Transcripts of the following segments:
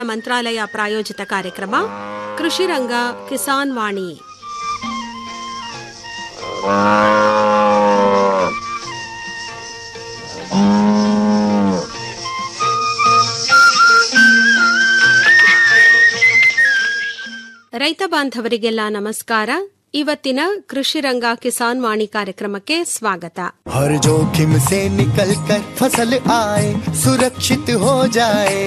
ಮಂತ್ರಾಲಯ ಪ್ರಾಯೋಜಿತ ಕಾರ್ಯಕ್ರಮ ಕೃಷಿ ರಂಗ ಕಿಸಾನ್ ವಾಣಿ ರೈತ ಬಾಂಧವರಿಗೆಲ್ಲ ನಮಸ್ಕಾರ ಇವತ್ತಿನ ಕೃಷಿ ರಂಗ ಕಿಸಾನ್ ವಾಣಿ ಕಾರ್ಯಕ್ರಮಕ್ಕೆ ಸ್ವಾಗತ हर जोखिम से निकल कर फसल आए सुरक्षित हो जाए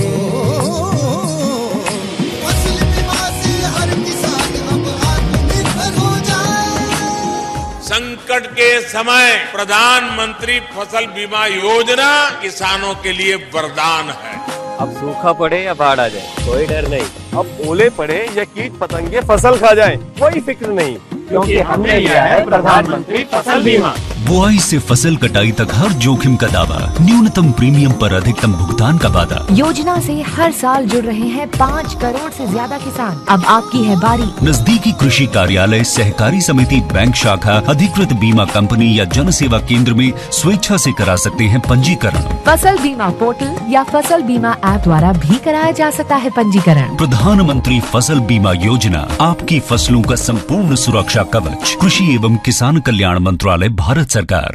फसल बीमा से हर किसान अब आत्मनिर्भर हो जाए संकट के समय प्रधानमंत्री फसल बीमा योजना किसानों के लिए वरदान है अब सूखा पड़े या बाढ़ आ जाए कोई डर नहीं अब ओले पड़े या कीट पतंगे फसल खा जाए कोई फिक्र नहीं क्योंकि हमने लिया है प्रधानमंत्री फसल बीमा बुआई से फसल कटाई तक हर जोखिम का दावा न्यूनतम प्रीमियम पर अधिकतम भुगतान का वादा योजना से हर साल जुड़ रहे हैं पाँच करोड़ से ज्यादा किसान अब आपकी है बारी नजदीकी कृषि कार्यालय सहकारी समिति बैंक शाखा अधिकृत बीमा कंपनी या जन सेवा केंद्र में स्वेच्छा से करा सकते हैं पंजीकरण फसल बीमा पोर्टल या फसल बीमा ऐप द्वारा भी कराया जा सकता है पंजीकरण प्रधानमंत्री फसल बीमा योजना आपकी फसलों का संपूर्ण सुरक्षा कवच कृषि एवं किसान कल्याण मंत्रालय भारत सरकार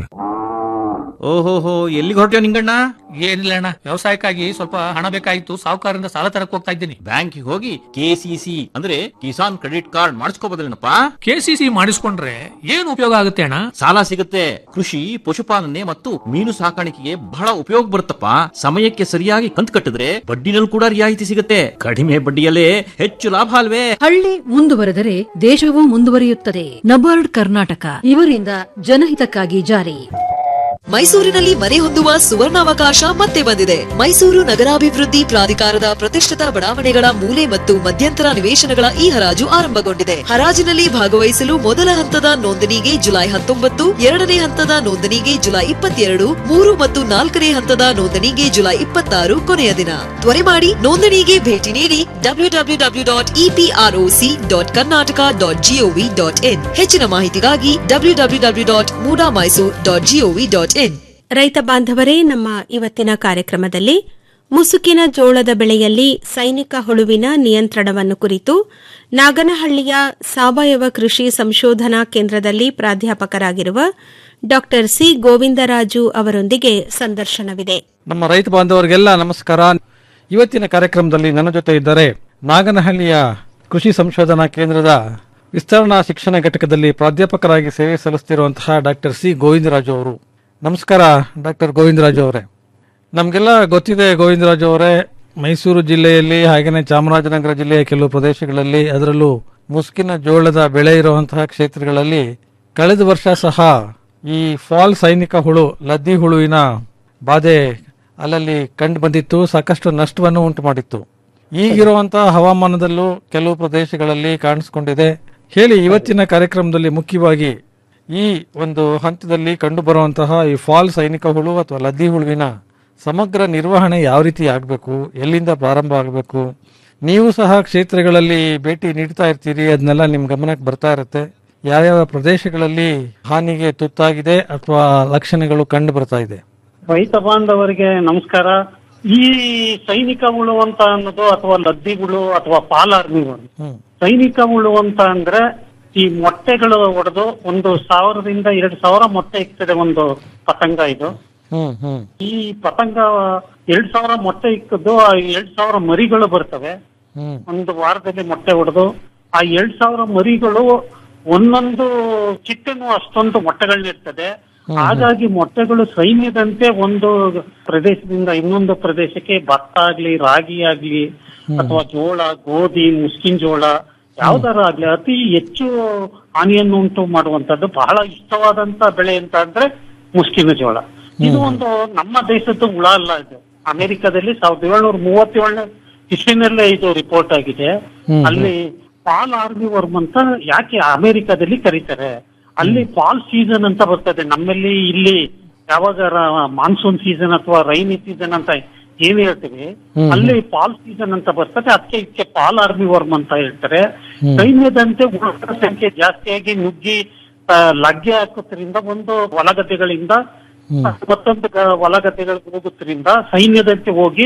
ಓಹೋಹೋ ಎಲ್ಲಿಗೆ ಹೊರಟ್ಯೋ ನಿಂಗಣ್ಣ ಏನಿಲ್ಲ ಅಣ್ಣ ವ್ಯವಸಾಯಕ್ಕಾಗಿ ಸ್ವಲ್ಪ ಹಣ ಬೇಕಾಗಿತ್ತು ಸಾಹುಕಾರರಿಂದ ಸಾಲ ತರಕ್ ಹೋಗ್ತಾ ಇದ್ದೀನಿ ಬ್ಯಾಂಕಿಗೆ ಹೋಗಿ ಕೆಸಿಸಿ ಅಂದ್ರೆ ಕಿಸಾನ್ ಕ್ರೆಡಿಟ್ ಕಾರ್ಡ್ ಮಾಡಿಸ್ಕೋಬೋದಲ್ಲೇನಪ್ಪ ಕೆಸಿಸಿ ಮಾಡಿಸ್ಕೊಂಡ್ರೆ ಏನು ಉಪಯೋಗ ಆಗುತ್ತೆ ಅಣ್ಣ ಸಾಲ ಸಿಗುತ್ತೆ ಕೃಷಿ ಪಶುಪಾಲನೆ ಮತ್ತು ಮೀನು ಸಾಕಾಣಿಕೆಗೆ ಬಹಳ ಉಪಯೋಗ ಬರುತ್ತಪ್ಪ ಸಮಯಕ್ಕೆ ಸರಿಯಾಗಿ ಕಂತು ಕಟ್ಟಿದ್ರೆ ಬಡ್ಡಿನಲ್ಲಿ ಕೂಡ ರಿಯಾಯಿತಿ ಸಿಗುತ್ತೆ ಕಡಿಮೆ ಬಡ್ಡಿಯಲ್ಲೇ ಹೆಚ್ಚು ಲಾಭ ಅಲ್ವೇ ಹಳ್ಳಿ ಮುಂದುವರೆದರೆ ದೇಶವೂ ಮುಂದುವರಿಯುತ್ತದೆ ನಬಾರ್ಡ್ ಕರ್ನಾಟಕ ಇವರಿಂದ ಜನಹಿತಕ್ಕಾಗಿ ಜಾರಿ ಮೈಸೂರಿನಲ್ಲಿ ಮನೆ ಹೊಂದುವ ಸುವರ್ಣಾವಕಾಶ ಮತ್ತೆ ಬಂದಿದೆ ಮೈಸೂರು ನಗರಾಭಿವೃದ್ಧಿ ಪ್ರಾಧಿಕಾರದ ಪ್ರತಿಷ್ಠಿತ ಬಡಾವಣೆಗಳ ಮೂಲೆ ಮತ್ತು ಮಧ್ಯಂತರ ನಿವೇಶನಗಳ ಈ ಹರಾಜು ಆರಂಭಗೊಂಡಿದೆ ಹರಾಜಿನಲ್ಲಿ ಭಾಗವಹಿಸಲು ಮೊದಲ ಹಂತದ ನೋಂದಣಿಗೆ ಜುಲೈ ಹತ್ತೊಂಬತ್ತು ಎರಡನೇ ಹಂತದ ನೋಂದಣಿಗೆ ಜುಲೈ ಇಪ್ಪತ್ತೆರಡು ಮೂರು ಮತ್ತು ನಾಲ್ಕನೇ ಹಂತದ ನೋಂದಣಿಗೆ ಜುಲೈ ಇಪ್ಪತ್ತಾರು ಕೊನೆಯ ದಿನ ತ್ವರೆ ಮಾಡಿ ನೋಂದಣಿಗೆ ಭೇಟಿ ನೀಡಿ W W W dot EPROC dot Karnataka dot GOV dot in ಹೆಚ್ಚಿನ ಮಾಹಿತಿಗಾಗಿ W W W dot MUDA Mysuru dot GOV dot in ರೈತ ಬಾಂಧವರೇ ನಮ್ಮ ಇವತ್ತಿನ ಕಾರ್ಯಕ್ರಮದಲ್ಲಿ ಮುಸುಕಿನ ಜೋಳದ ಬೆಳೆಯಲ್ಲಿ ಸೈನಿಕ ಹುಳುವಿನ ನಿಯಂತ್ರಣವನ್ನು ಕುರಿತು ನಾಗನಹಳ್ಳಿಯ ಸಾವಯವ ಕೃಷಿ ಸಂಶೋಧನಾ ಕೇಂದ್ರದಲ್ಲಿ ಪ್ರಾಧ್ಯಾಪಕರಾಗಿರುವ ಡಾ ಸಿ ಗೋವಿಂದರಾಜು ಅವರೊಂದಿಗೆ ಸಂದರ್ಶನವಿದೆ ನಮ್ಮ ರೈತ ಬಾಂಧವರಿಗೆಲ್ಲ ನಮಸ್ಕಾರ ಇವತ್ತಿನ ಕಾರ್ಯಕ್ರಮದಲ್ಲಿ ನನ್ನ ಜೊತೆ ಇದ್ದಾರೆ ನಾಗನಹಳ್ಳಿಯ ಕೃಷಿ ಸಂಶೋಧನಾ ಕೇಂದ್ರದ ವಿಸ್ತರಣಾ ಶಿಕ್ಷಣ ಘಟಕದಲ್ಲಿ ಪ್ರಾಧ್ಯಾಪಕರಾಗಿ ಸೇವೆ ಸಲ್ಲಿಸುತ್ತಿರುವಂತಹ ಡಾಕ್ಟರ್ ಸಿ ಗೋವಿಂದರಾಜು ಅವರು ನಮಸ್ಕಾರ ಡಾಕ್ಟರ್ ಗೋವಿಂದರಾಜು ಅವರೇ ನಮಗೆಲ್ಲ ಗೊತ್ತಿದೆ ಗೋವಿಂದರಾಜು ಅವರೇ ಮೈಸೂರು ಜಿಲ್ಲೆಯಲ್ಲಿ ಹಾಗೆಯೇ ಚಾಮರಾಜನಗರ ಜಿಲ್ಲೆಯ ಕೆಲವು ಪ್ರದೇಶಗಳಲ್ಲಿ ಅದರಲ್ಲೂ ಮುಸ್ಕಿನ ಜೋಳದ ಬೆಳೆ ಇರುವಂತಹ ಕ್ಷೇತ್ರಗಳಲ್ಲಿ ಕಳೆದ ವರ್ಷ ಸಹ ಈ ಫಾಲ್ ಸೈನಿಕ ಹುಳು ಲದ್ದಿ ಹುಳುವಿನ ಬಾಧೆ ಅಲ್ಲಲ್ಲಿ ಕಂಡು ಬಂದಿತ್ತು ಸಾಕಷ್ಟು ನಷ್ಟವನ್ನು ಉಂಟು ಮಾಡಿತ್ತು ಈಗಿರುವಂತಹ ಹವಾಮಾನದಲ್ಲೂ ಕೆಲವು ಪ್ರದೇಶಗಳಲ್ಲಿ ಕಾಣಿಸ್ಕೊಂಡಿದೆ ಹೇಳಿ ಇವತ್ತಿನ ಕಾರ್ಯಕ್ರಮದಲ್ಲಿ ಮುಖ್ಯವಾಗಿ ಈ ಒಂದು ಹಂತದಲ್ಲಿ ಕಂಡುಬರುವಂತಹ ಈ ಫಾಲ್ ಸೈನಿಕ ಹುಳು ಅಥವಾ ಲದ್ದಿ ಹುಳುವಿನ ಸಮಗ್ರ ನಿರ್ವಹಣೆ ಯಾವ ರೀತಿ ಆಗಬೇಕು ಎಲ್ಲಿಂದ ಪ್ರಾರಂಭ ಆಗಬೇಕು ನೀವು ಸಹ ಕ್ಷೇತ್ರಗಳಲ್ಲಿ ಭೇಟಿ ನೀಡ್ತಾ ಇರ್ತೀರಿ ಅದನ್ನೆಲ್ಲ ನಿಮ್ ಗಮನಕ್ಕೆ ಬರ್ತಾ ಇರುತ್ತೆ ಯಾವ್ಯಾವ ಪ್ರದೇಶಗಳಲ್ಲಿ ಹಾನಿಗೆ ತುತ್ತಾಗಿದೆ ಅಥವಾ ಲಕ್ಷಣಗಳು ಕಂಡು ಬರ್ತಾ ಇದೆ ರೈತ ಬಾಂಧವರಿಗೆ ನಮಸ್ಕಾರ ಈ ಸೈನಿಕ ಹುಳು ಅಂತ ಅನ್ನೋದು ಅಥವಾ ಲದ್ದಿ ಹುಳು ಅಥವಾ ಪಾಲಾರ್ಮಿ ಹುಳು ಹ್ಮ್ ಸೈನಿಕ ಹುಳು ಅಂತ ಅಂದ್ರೆ ಈ ಮೊಟ್ಟೆಗಳು ಒಡೆದು ಒಂದು ಸಾವಿರದಿಂದ ಎರಡು ಸಾವಿರ ಮೊಟ್ಟೆ ಇಕ್ತದೆ ಒಂದು ಪತಂಗ ಇದು ಹ್ಮ್ ಹ್ಮ್ ಈ ಪತಂಗ ಎರಡ್ ಸಾವಿರ ಮೊಟ್ಟೆ ಇಕ್ಕದ್ದು ಆ ಎರಡ್ ಸಾವಿರ ಮರಿಗಳು ಬರ್ತವೆ ಹ್ಮ್ ಒಂದು ವಾರದಲ್ಲಿ ಮೊಟ್ಟೆ ಹೊಡೆದು ಆ ಎರಡ್ ಸಾವಿರ ಮರಿಗಳು ಒಂದೊಂದು ಚಿಟ್ಟನು ಅಷ್ಟೊಂದು ಮೊಟ್ಟೆಗಳನ್ನಿರ್ತದೆ ಹಾಗಾಗಿ ಮೊಟ್ಟೆಗಳು ಸೈನ್ಯದಂತೆ ಒಂದು ಪ್ರದೇಶದಿಂದ ಇನ್ನೊಂದು ಪ್ರದೇಶಕ್ಕೆ ಭತ್ತ ಆಗ್ಲಿ ರಾಗಿ ಆಗ್ಲಿ ಅಥವಾ ಜೋಳ ಗೋಧಿ ಮುಸ್ಕಿನ್ ಜೋಳ ಯಾವ್ದಾರ ಆಗ್ಲಿ ಅತಿ ಹೆಚ್ಚು ಹಾನಿಯನ್ನು ಉಂಟು ಮಾಡುವಂತದ್ದು ಬಹಳ ಇಷ್ಟವಾದಂತ ಬೆಳೆ ಅಂತ ಅಂದ್ರೆ ಮುಸ್ಕಿನ ಜೋಳ ಇದು ಒಂದು ನಮ್ಮ ದೇಶದ ಹುಳ ಅಲ್ಲ ಇದು ಅಮೆರಿಕದಲ್ಲಿ ಸಾವಿರದ ಏಳ್ನೂರ ಮೂವತ್ತೇಳನೇ ಇಸ್ವಿನಲ್ಲೇ ಇದು ರಿಪೋರ್ಟ್ ಆಗಿದೆ ಅಲ್ಲಿ ಪಾಲ್ ಆರ್ಮಿ ವರ್ಮ್ ಅಂತ ಯಾಕೆ ಅಮೆರಿಕದಲ್ಲಿ ಕರೀತಾರೆ ಅಲ್ಲಿ ಫಾಲ್ ಸೀಸನ್ ಅಂತ ಬರ್ತದೆ ನಮ್ಮಲ್ಲಿ ಇಲ್ಲಿ ಯಾವಾಗ ಮಾನ್ಸೂನ್ ಸೀಸನ್ ಅಥವಾ ರೈನಿ ಸೀಸನ್ ಅಂತ ಏನ್ ಹೇಳ್ತೀವಿ ಅಲ್ಲಿ ಫಾಲ್ ಸೀಸನ್ ಅಂತ ಬರ್ತದೆ ಅದಕ್ಕೆ ಇದಕ್ಕೆ ಪಾಲ್ ಆರ್ಮಿ ವರ್ಮ್ ಅಂತ ಹೇಳ್ತಾರೆ ಸೈನ್ಯದಂತೆ ಉಳಿದ ಸಂಖ್ಯೆ ಜಾಸ್ತಿಯಾಗಿ ನುಗ್ಗಿ ಆ, ಲಗ್ಗೆ ಹಾಕೋದ್ರಿಂದ ಒಂದು ಹೊಲಗದ್ದೆಗಳಿಂದ ಮತ್ತೊಂದು ಗ- ಹೊಲಗದ್ದೆಗಳಿಗೆ ಹೋಗೋದ್ರಿಂದ ಸೈನ್ಯದಂತೆ ಹೋಗಿ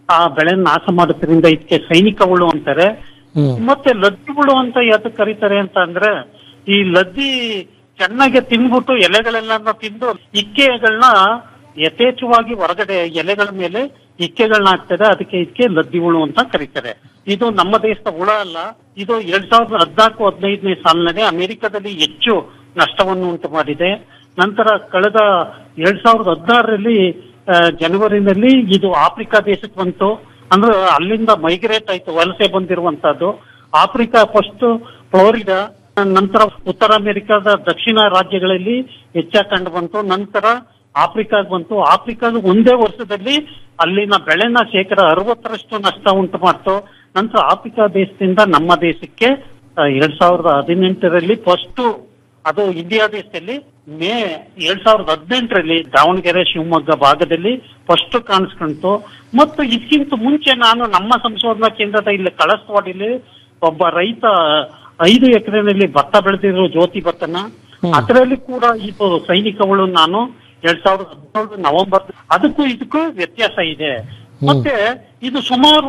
ಆ ಬೆಳೆ ನಾಶ ಮಾಡೋದ್ರಿಂದ ಇದಕ್ಕೆ ಸೈನಿಕ ಹುಳು ಅಂತಾರೆ ಮತ್ತೆ ಲದ್ದಿ ಹುಳು ಅಂತ ಯಾತಕ್ ಕರೀತಾರೆ ಅಂತ ಅಂದ್ರೆ ಈ ಲದ್ದಿ ಚೆನ್ನಾಗಿ ತಿನ್ಬಿಟ್ಟು ಎಲೆಗಳೆಲ್ಲ ತಿಂದು ಇಕ್ಕೆಗಳನ್ನ ಯಥೇಚ್ಛವಾಗಿ ಹೊರಗಡೆ ಎಲೆಗಳ ಮೇಲೆ ಇಕ್ಕೆಗಳನ್ನ ಹಾಕ್ತದೆ ಅದಕ್ಕೆ ಇದಕ್ಕೆ ಲದ್ದಿ ಹುಳು ಅಂತ ಕರೀತಾರೆ ಇದು ನಮ್ಮ ದೇಶದ ಹುಳ ಅಲ್ಲ ಇದು ಎರಡ್ ಸಾವಿರದ ಹದಿನಾಲ್ಕು ಹದಿನೈದನೇ ಸಾಲಿನಲ್ಲಿ ಅಮೆರಿಕದಲ್ಲಿ ಹೆಚ್ಚು ನಷ್ಟವನ್ನು ಉಂಟು ಮಾಡಿದೆ ನಂತರ ಕಳೆದ ಎರಡ್ ಸಾವಿರದ ಹದಿನಾರರಲ್ಲಿ ಜನವರಿನಲ್ಲಿ ಇದು ಆಫ್ರಿಕಾ ದೇಶಕ್ಕೆ ಬಂತು ಅಂದ್ರೆ ಅಲ್ಲಿಂದ ಮೈಗ್ರೇಟ್ ಆಯ್ತು ವಲಸೆ ಬಂದಿರುವಂತದ್ದು ಆಫ್ರಿಕಾ ಫಸ್ಟ್ ಫ್ಲೋರಿಡಾ ನಂತರ ಉತ್ತರ ಅಮೆರಿಕಾದ ದಕ್ಷಿಣ ರಾಜ್ಯಗಳಲ್ಲಿ ಹೆಚ್ಚಾಗಿ ಕಂಡು ಬಂತು ನಂತರ ಆಫ್ರಿಕಾಗ್ ಬಂತು ಆಫ್ರಿಕಾದ ಒಂದೇ ವರ್ಷದಲ್ಲಿ ಅಲ್ಲಿನ ಬೆಳೆನ ಶೇಕಡ ಅರವತ್ತರಷ್ಟು ನಷ್ಟ ಉಂಟು ಮಾಡ್ತು ನಂತರ ಆಫ್ರಿಕಾ ದೇಶದಿಂದ ನಮ್ಮ ದೇಶಕ್ಕೆ ಆ, ಎರಡ್ ಸಾವಿರದ ಹದಿನೆಂಟರಲ್ಲಿ ಫಸ್ಟ್ ಅದು ಇಂಡಿಯಾ ದೇಶದಲ್ಲಿ ಮೇ ಎರಡ್ ಸಾವಿರದ ಹದಿನೆಂಟರಲ್ಲಿ ದಾವಣಗೆರೆ ಶಿವಮೊಗ್ಗ ಭಾಗದಲ್ಲಿ ಫಸ್ಟ್ ಕಾಣಿಸ್ಕೊಂತು ಮತ್ತು ಇದಕ್ಕಿಂತ ಮುಂಚೆ ನಾನು ನಮ್ಮ ಸಂಶೋಧನಾ ಕೇಂದ್ರದ ಇಲ್ಲಿ ಕಳಸವಾಡಿಲಿ ಒಬ್ಬ ರೈತ ಐದು ಎಕರೆನಲ್ಲಿ ಭತ್ತ ಬೆಳೆದಿರೋ ಜ್ಯೋತಿ ಭತ್ತನ ಅದರಲ್ಲಿ ಕೂಡ ಇದು ಸೈನಿಕಗಳು ನಾನು ಎರಡ್ ಸಾವಿರದ ಹದಿನೇಳು ನವೆಂಬರ್ ಅದಕ್ಕೂ ಇದಕ್ಕೂ ವ್ಯತ್ಯಾಸ ಇದೆ ಮತ್ತೆ ಇದು ಸುಮಾರು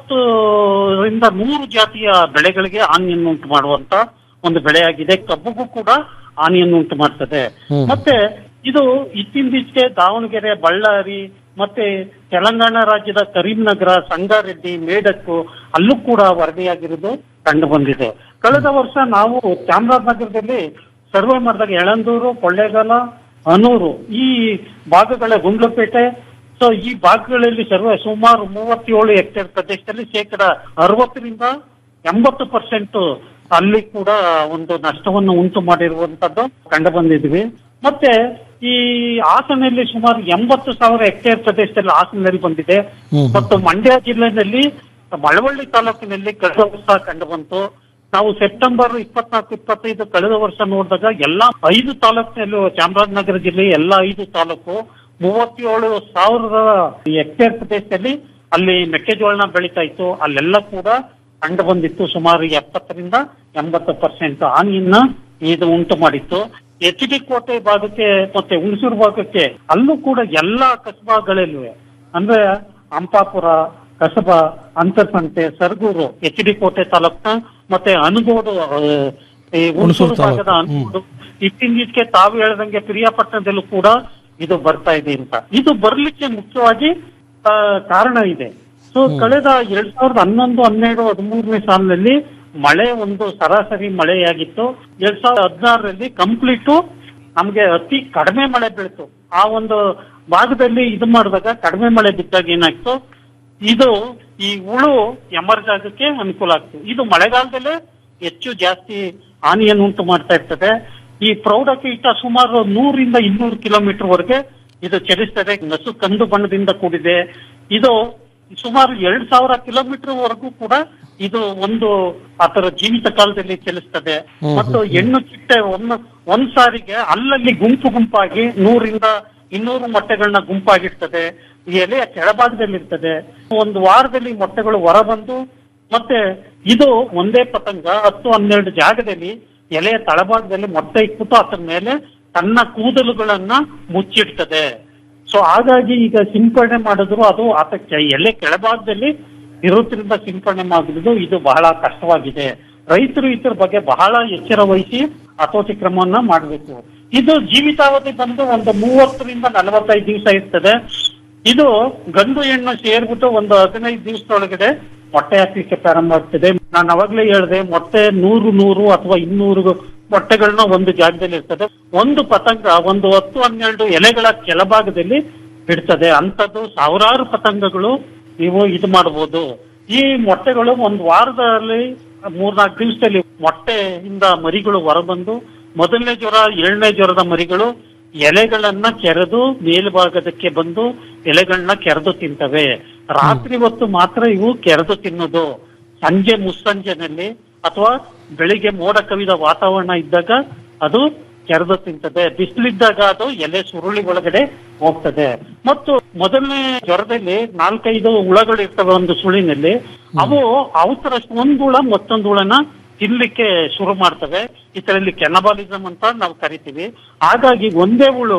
ಎಂಬತ್ತರಿಂದ ನೂರು ಜಾತಿಯ ಬೆಳೆಗಳಿಗೆ ಹಾನಿಯನ್ನು ಉಂಟು ಮಾಡುವಂತ ಒಂದು ಬೆಳೆಯಾಗಿದೆ ಕಬ್ಬುಗೂ ಕೂಡ ಹಾನಿಯನ್ನು ಉಂಟು ಮಾಡ್ತದೆ ಮತ್ತೆ ಇದು ಇತ್ತೀಚೆಗೆ ದಾವಣಗೆರೆ ಬಳ್ಳಾರಿ ಮತ್ತೆ ತೆಲಂಗಾಣ ರಾಜ್ಯದ ಕರೀಂನಗರ ಸಂಗಾರೆಡ್ಡಿ ಮೇಡಕ್ಕು ಅಲ್ಲೂ ಕೂಡ ವರದಿಯಾಗಿರೋದು ಕಂಡು ಬಂದಿದೆ ಕಳೆದ ವರ್ಷ ನಾವು ಚಾಮರಾಜನಗರದಲ್ಲಿ ಸರ್ವೆ ಮಾಡಿದಾಗ ಯಳಂದೂರು ಕೊಳ್ಳೇಗಾಲ ಅನೂರು ಈ ಭಾಗಗಳ ಗುಂಡ್ಲಪೇಟೆ ಸೊ ಈ ಭಾಗಗಳಲ್ಲಿ ಸರ್ವೆ ಸುಮಾರು ಮೂವತ್ತೇಳು ಹೆಕ್ಟೇರ್ ಪ್ರದೇಶದಲ್ಲಿ ಶೇಕಡ ಅರವತ್ತರಿಂದ ಎಂಬತ್ತು ಪರ್ಸೆಂಟ್ ಅಲ್ಲಿ ಕೂಡ ಒಂದು ನಷ್ಟವನ್ನು ಉಂಟು ಮಾಡಿರುವಂತದ್ದು ಕಂಡು ಬಂದಿದ್ವಿ ಮತ್ತೆ ಈ ಹಾಸನಲ್ಲಿ ಸುಮಾರು ಎಂಬತ್ತು ಸಾವಿರ ಹೆಕ್ಟೇರ್ ಪ್ರದೇಶದಲ್ಲಿ ಹಾಸನಲ್ಲಿ ಬಂದಿದೆ ಮತ್ತು ಮಂಡ್ಯ ಜಿಲ್ಲೆಯಲ್ಲಿ ಮಳವಳ್ಳಿ ತಾಲೂಕಿನಲ್ಲಿ ಕಳೆದ ವರ್ಷ ಕಂಡು ಬಂತು ನಾವು ಸೆಪ್ಟೆಂಬರ್ ಇಪ್ಪತ್ನಾಲ್ಕು ಇಪ್ಪತ್ತೈದು ಕಳೆದ ವರ್ಷ ನೋಡಿದಾಗ ಎಲ್ಲಾ ಐದು ತಾಲೂಕಿನಲ್ಲೂ ಚಾಮರಾಜನಗರ ಜಿಲ್ಲೆ ಎಲ್ಲಾ ಐದು ತಾಲೂಕು ಮೂವತ್ತೇಳು ಸಾವಿರದ ಹೆಕ್ಟೇರ್ ಪ್ರದೇಶದಲ್ಲಿ ಅಲ್ಲಿ ಮೆಕ್ಕೆಜೋಳನ ಬೆಳೀತಾ ಇತ್ತು ಅಲ್ಲೆಲ್ಲ ಕೂಡ ಕಂಡು ಬಂದಿತ್ತು ಸುಮಾರು ಎಪ್ಪತ್ತರಿಂದ ಎಂಬತ್ತು ಪರ್ಸೆಂಟ್ ಹಾನಿಯನ್ನ ಇದು ಉಂಟು ಮಾಡಿತ್ತು ಎಚ್ ಡಿ ಕೋಟೆ ಭಾಗಕ್ಕೆ ಮತ್ತೆ ಹುಣಸೂರು ಭಾಗಕ್ಕೆ ಅಲ್ಲೂ ಕೂಡ ಎಲ್ಲಾ ಕಸಬಾಗಳಲ್ಲೂ ಅಂದ್ರೆ ಅಂಪಾಪುರ ಕಸಬಾ ಅಂತರ್ಸಂತೆ ಸರಗೂರು ಎಚ್ ಡಿ ಕೋಟೆ ತಾಲೂಕ್ನ ಮತ್ತೆ ಅನುಗೋಡು ಆ, ಈ ಹುಣಸೂರು ಭಾಗದ ಅನುಗೋಡು ಇತ್ತೀಚೆಗೆ ತಾವು ಹೇಳ್ದಂಗೆ ಪ್ರಿಯಾಪಟ್ಟಣದಲ್ಲೂ ಕೂಡ ಇದು ಬರ್ತಾ ಇದೆ ಅಂತ ಇದು ಬರ್ಲಿಕ್ಕೆ ಮುಖ್ಯವಾಗಿ ಆ, ಕಾರಣ ಇದೆ ಸೊ ಕಳೆದ ಎರಡ್ ಸಾವಿರದ ಹನ್ನೊಂದು ಹನ್ನೆರಡು ಹದಿಮೂರನೇ ಸಾಲಿನಲ್ಲಿ ಮಳೆ ಒಂದು ಸರಾಸರಿ ಮಳೆಯಾಗಿತ್ತು ಎರಡ್ ಸಾವಿರದ ಹದಿನಾರರಲ್ಲಿ ಕಂಪ್ಲೀಟು ನಮ್ಗೆ ಅತಿ ಕಡಿಮೆ ಮಳೆ ಬೀಳ್ತು ಆ ಒಂದು ಭಾಗದಲ್ಲಿ ಇದು ಮಾಡಿದಾಗ ಕಡಿಮೆ ಮಳೆ ಬಿದ್ದಾಗ ಏನಾಯ್ತು ಇದು ಈ ಹುಳು ಎಮರ್ಜ್ ಆಗಕ್ಕೆ ಅನುಕೂಲ ಆಗ್ತದೆ ಇದು ಮಳೆಗಾಲದಲ್ಲೇ ಹೆಚ್ಚು ಜಾಸ್ತಿ ಹಾನಿಯನ್ನು ಉಂಟು ಮಾಡ್ತಾ ಇರ್ತದೆ ಈ ಪ್ರೌಢಕೀಟ ಸುಮಾರು ನೂರಿಂದ ಇನ್ನೂರು ಕಿಲೋಮೀಟರ್ ವರೆಗೆ ಇದು ಚಲಿಸ್ತದೆ ನಸು ಕಂದು ಬಣ್ಣದಿಂದ ಕೂಡಿದೆ ಇದು ಸುಮಾರು ಎರಡ್ ಸಾವಿರ ಕಿಲೋಮೀಟರ್ ವರೆಗೂ ಕೂಡ ಇದು ಒಂದು ಅದರ ಜೀವಿತ ಕಾಲದಲ್ಲಿ ಚಲಿಸ್ತದೆ ಮತ್ತು ಹೆಣ್ಣು ಚಿಟ್ಟೆ ಒಂದು ಒಂದ್ ಸಾರಿಗೆ ಅಲ್ಲಲ್ಲಿ ಗುಂಪು ಗುಂಪಾಗಿ ನೂರಿಂದ ಇನ್ನೂರು ಮೊಟ್ಟೆಗಳನ್ನ ಗುಂಪಾಗಿರ್ತದೆ ಈ ಎಲೆಯ ಕೆಳಭಾಗದಲ್ಲಿ ಇರ್ತದೆ ಒಂದು ವಾರದಲ್ಲಿ ಮೊಟ್ಟೆಗಳು ಹೊರಬಂದು ಮತ್ತೆ ಇದು ಒಂದೇ ಪತಂಗ ಹತ್ತು ಹನ್ನೆರಡು ಜಾಗದಲ್ಲಿ ಎಲೆಯ ತಳಭಾಗದಲ್ಲಿ ಮೊಟ್ಟೆ ಇಕ್ಬಿಟ್ಟು ಅದರ ಮೇಲೆ ತನ್ನ ಕೂದಲುಗಳನ್ನ ಮುಚ್ಚಿಡ್ತದೆ ಸೊ ಹಾಗಾಗಿ ಈಗ ಸಿಂಪಡಣೆ ಮಾಡಿದ್ರು ಅದು ಆತಕ್ಕೆ ಎಲೆ ಕೆಳಭಾಗದಲ್ಲಿ ಇರೋದ್ರಿಂದ ಸಿಂಪಡಣೆ ಮಾಡುವುದು ಇದು ಬಹಳ ಕಷ್ಟವಾಗಿದೆ ರೈತರು ಇದ್ರ ಬಗ್ಗೆ ಬಹಳ ಎಚ್ಚರ ವಹಿಸಿ ಹತೋಟಿ ಕ್ರಮವನ್ನ ಮಾಡಬೇಕು ಇದು ಜೀವಿತಾವಧಿ ಬಂದು ಒಂದು ಮೂವತ್ತರಿಂದ ನಲವತ್ತೈದು ದಿವಸ ಇರ್ತದೆ ಇದು ಗಂಡು ಹೆಣ್ಣು ಸೇರ್ಬಿಟ್ಟು ಒಂದು ಹದಿನೈದು ದಿವಸದೊಳಗಡೆ ಮೊಟ್ಟೆ ಹಾಕ್ಲಿಕ್ಕೆ ಪ್ರಾರಂಭ ಆಗ್ತದೆ ನಾನು ಅವಾಗ್ಲೇ ಹೇಳಿದೆ ಮೊಟ್ಟೆ ನೂರು ನೂರು ಅಥವಾ ಇನ್ನೂರು ಮೊಟ್ಟೆಗಳನ್ನ ಒಂದು ಜಾಗದಲ್ಲಿ ಇರ್ತದೆ ಒಂದು ಪತಂಗ ಒಂದು ಹತ್ತು ಹನ್ನೆರಡು ಎಲೆಗಳ ಕೆಳಭಾಗದಲ್ಲಿ ಬಿಡ್ತದೆ ಅಂತದ್ದು ಸಾವಿರಾರು ಪತಂಗಗಳು ನೀವು ಇದು ಮಾಡಬಹುದು ಈ ಮೊಟ್ಟೆಗಳು ಒಂದು ವಾರದಲ್ಲಿ ಮೂರ್ನಾಲ್ಕು ದಿವಸದಲ್ಲಿ ಮೊಟ್ಟೆಯಿಂದ ಮರಿಗಳು ಹೊರಬಂದು ಮೊದಲನೇ ಜ್ವರ ಏಳನೇ ಜ್ವರದ ಮರಿಗಳು ಎಲೆಗಳನ್ನ ಕೆರೆದು ಮೇಲ್ಭಾಗದಕ್ಕೆ ಬಂದು ಎಲೆಗಳನ್ನ ಕೆರೆದು ತಿಂತವೆ ರಾತ್ರಿ ಹೊತ್ತು ಮಾತ್ರ ಇವು ಕೆರೆದು ತಿನ್ನೋದು ಸಂಜೆ ಮುಸ್ಸಂಜೆನಲ್ಲಿ ಅಥವಾ ಬೆಳಿಗ್ಗೆ ಮೋಡ ಕವಿದ ವಾತಾವರಣ ಇದ್ದಾಗ ಅದು ಕೆರೆದು ತಿಂತದೆ ಬಿಸಿಲಿದ್ದಾಗ ಅದು ಎಲೆ ಸುರುಳಿ ಒಳಗಡೆ ಹೋಗ್ತದೆ ಮತ್ತು ಮೊದಲನೇ ಜ್ವರದಲ್ಲಿ ನಾಲ್ಕೈದು ಹುಳಗಳು ಇರ್ತವೆ ಒಂದು ಸುಳಿನಲ್ಲಿ ಅವು ಅವಸರ ಒಂದು ಹುಳ ಮತ್ತೊಂದು ಹುಳನ ತಿನ್ಲಿಕ್ಕೆ ಶುರು ಮಾಡ್ತವೆ ಇದರಲ್ಲಿ ಕೆನಬಾಲಿಸಮ್ ಅಂತ ನಾವು ಕರಿತೀವಿ ಹಾಗಾಗಿ ಒಂದೇ ಹುಳು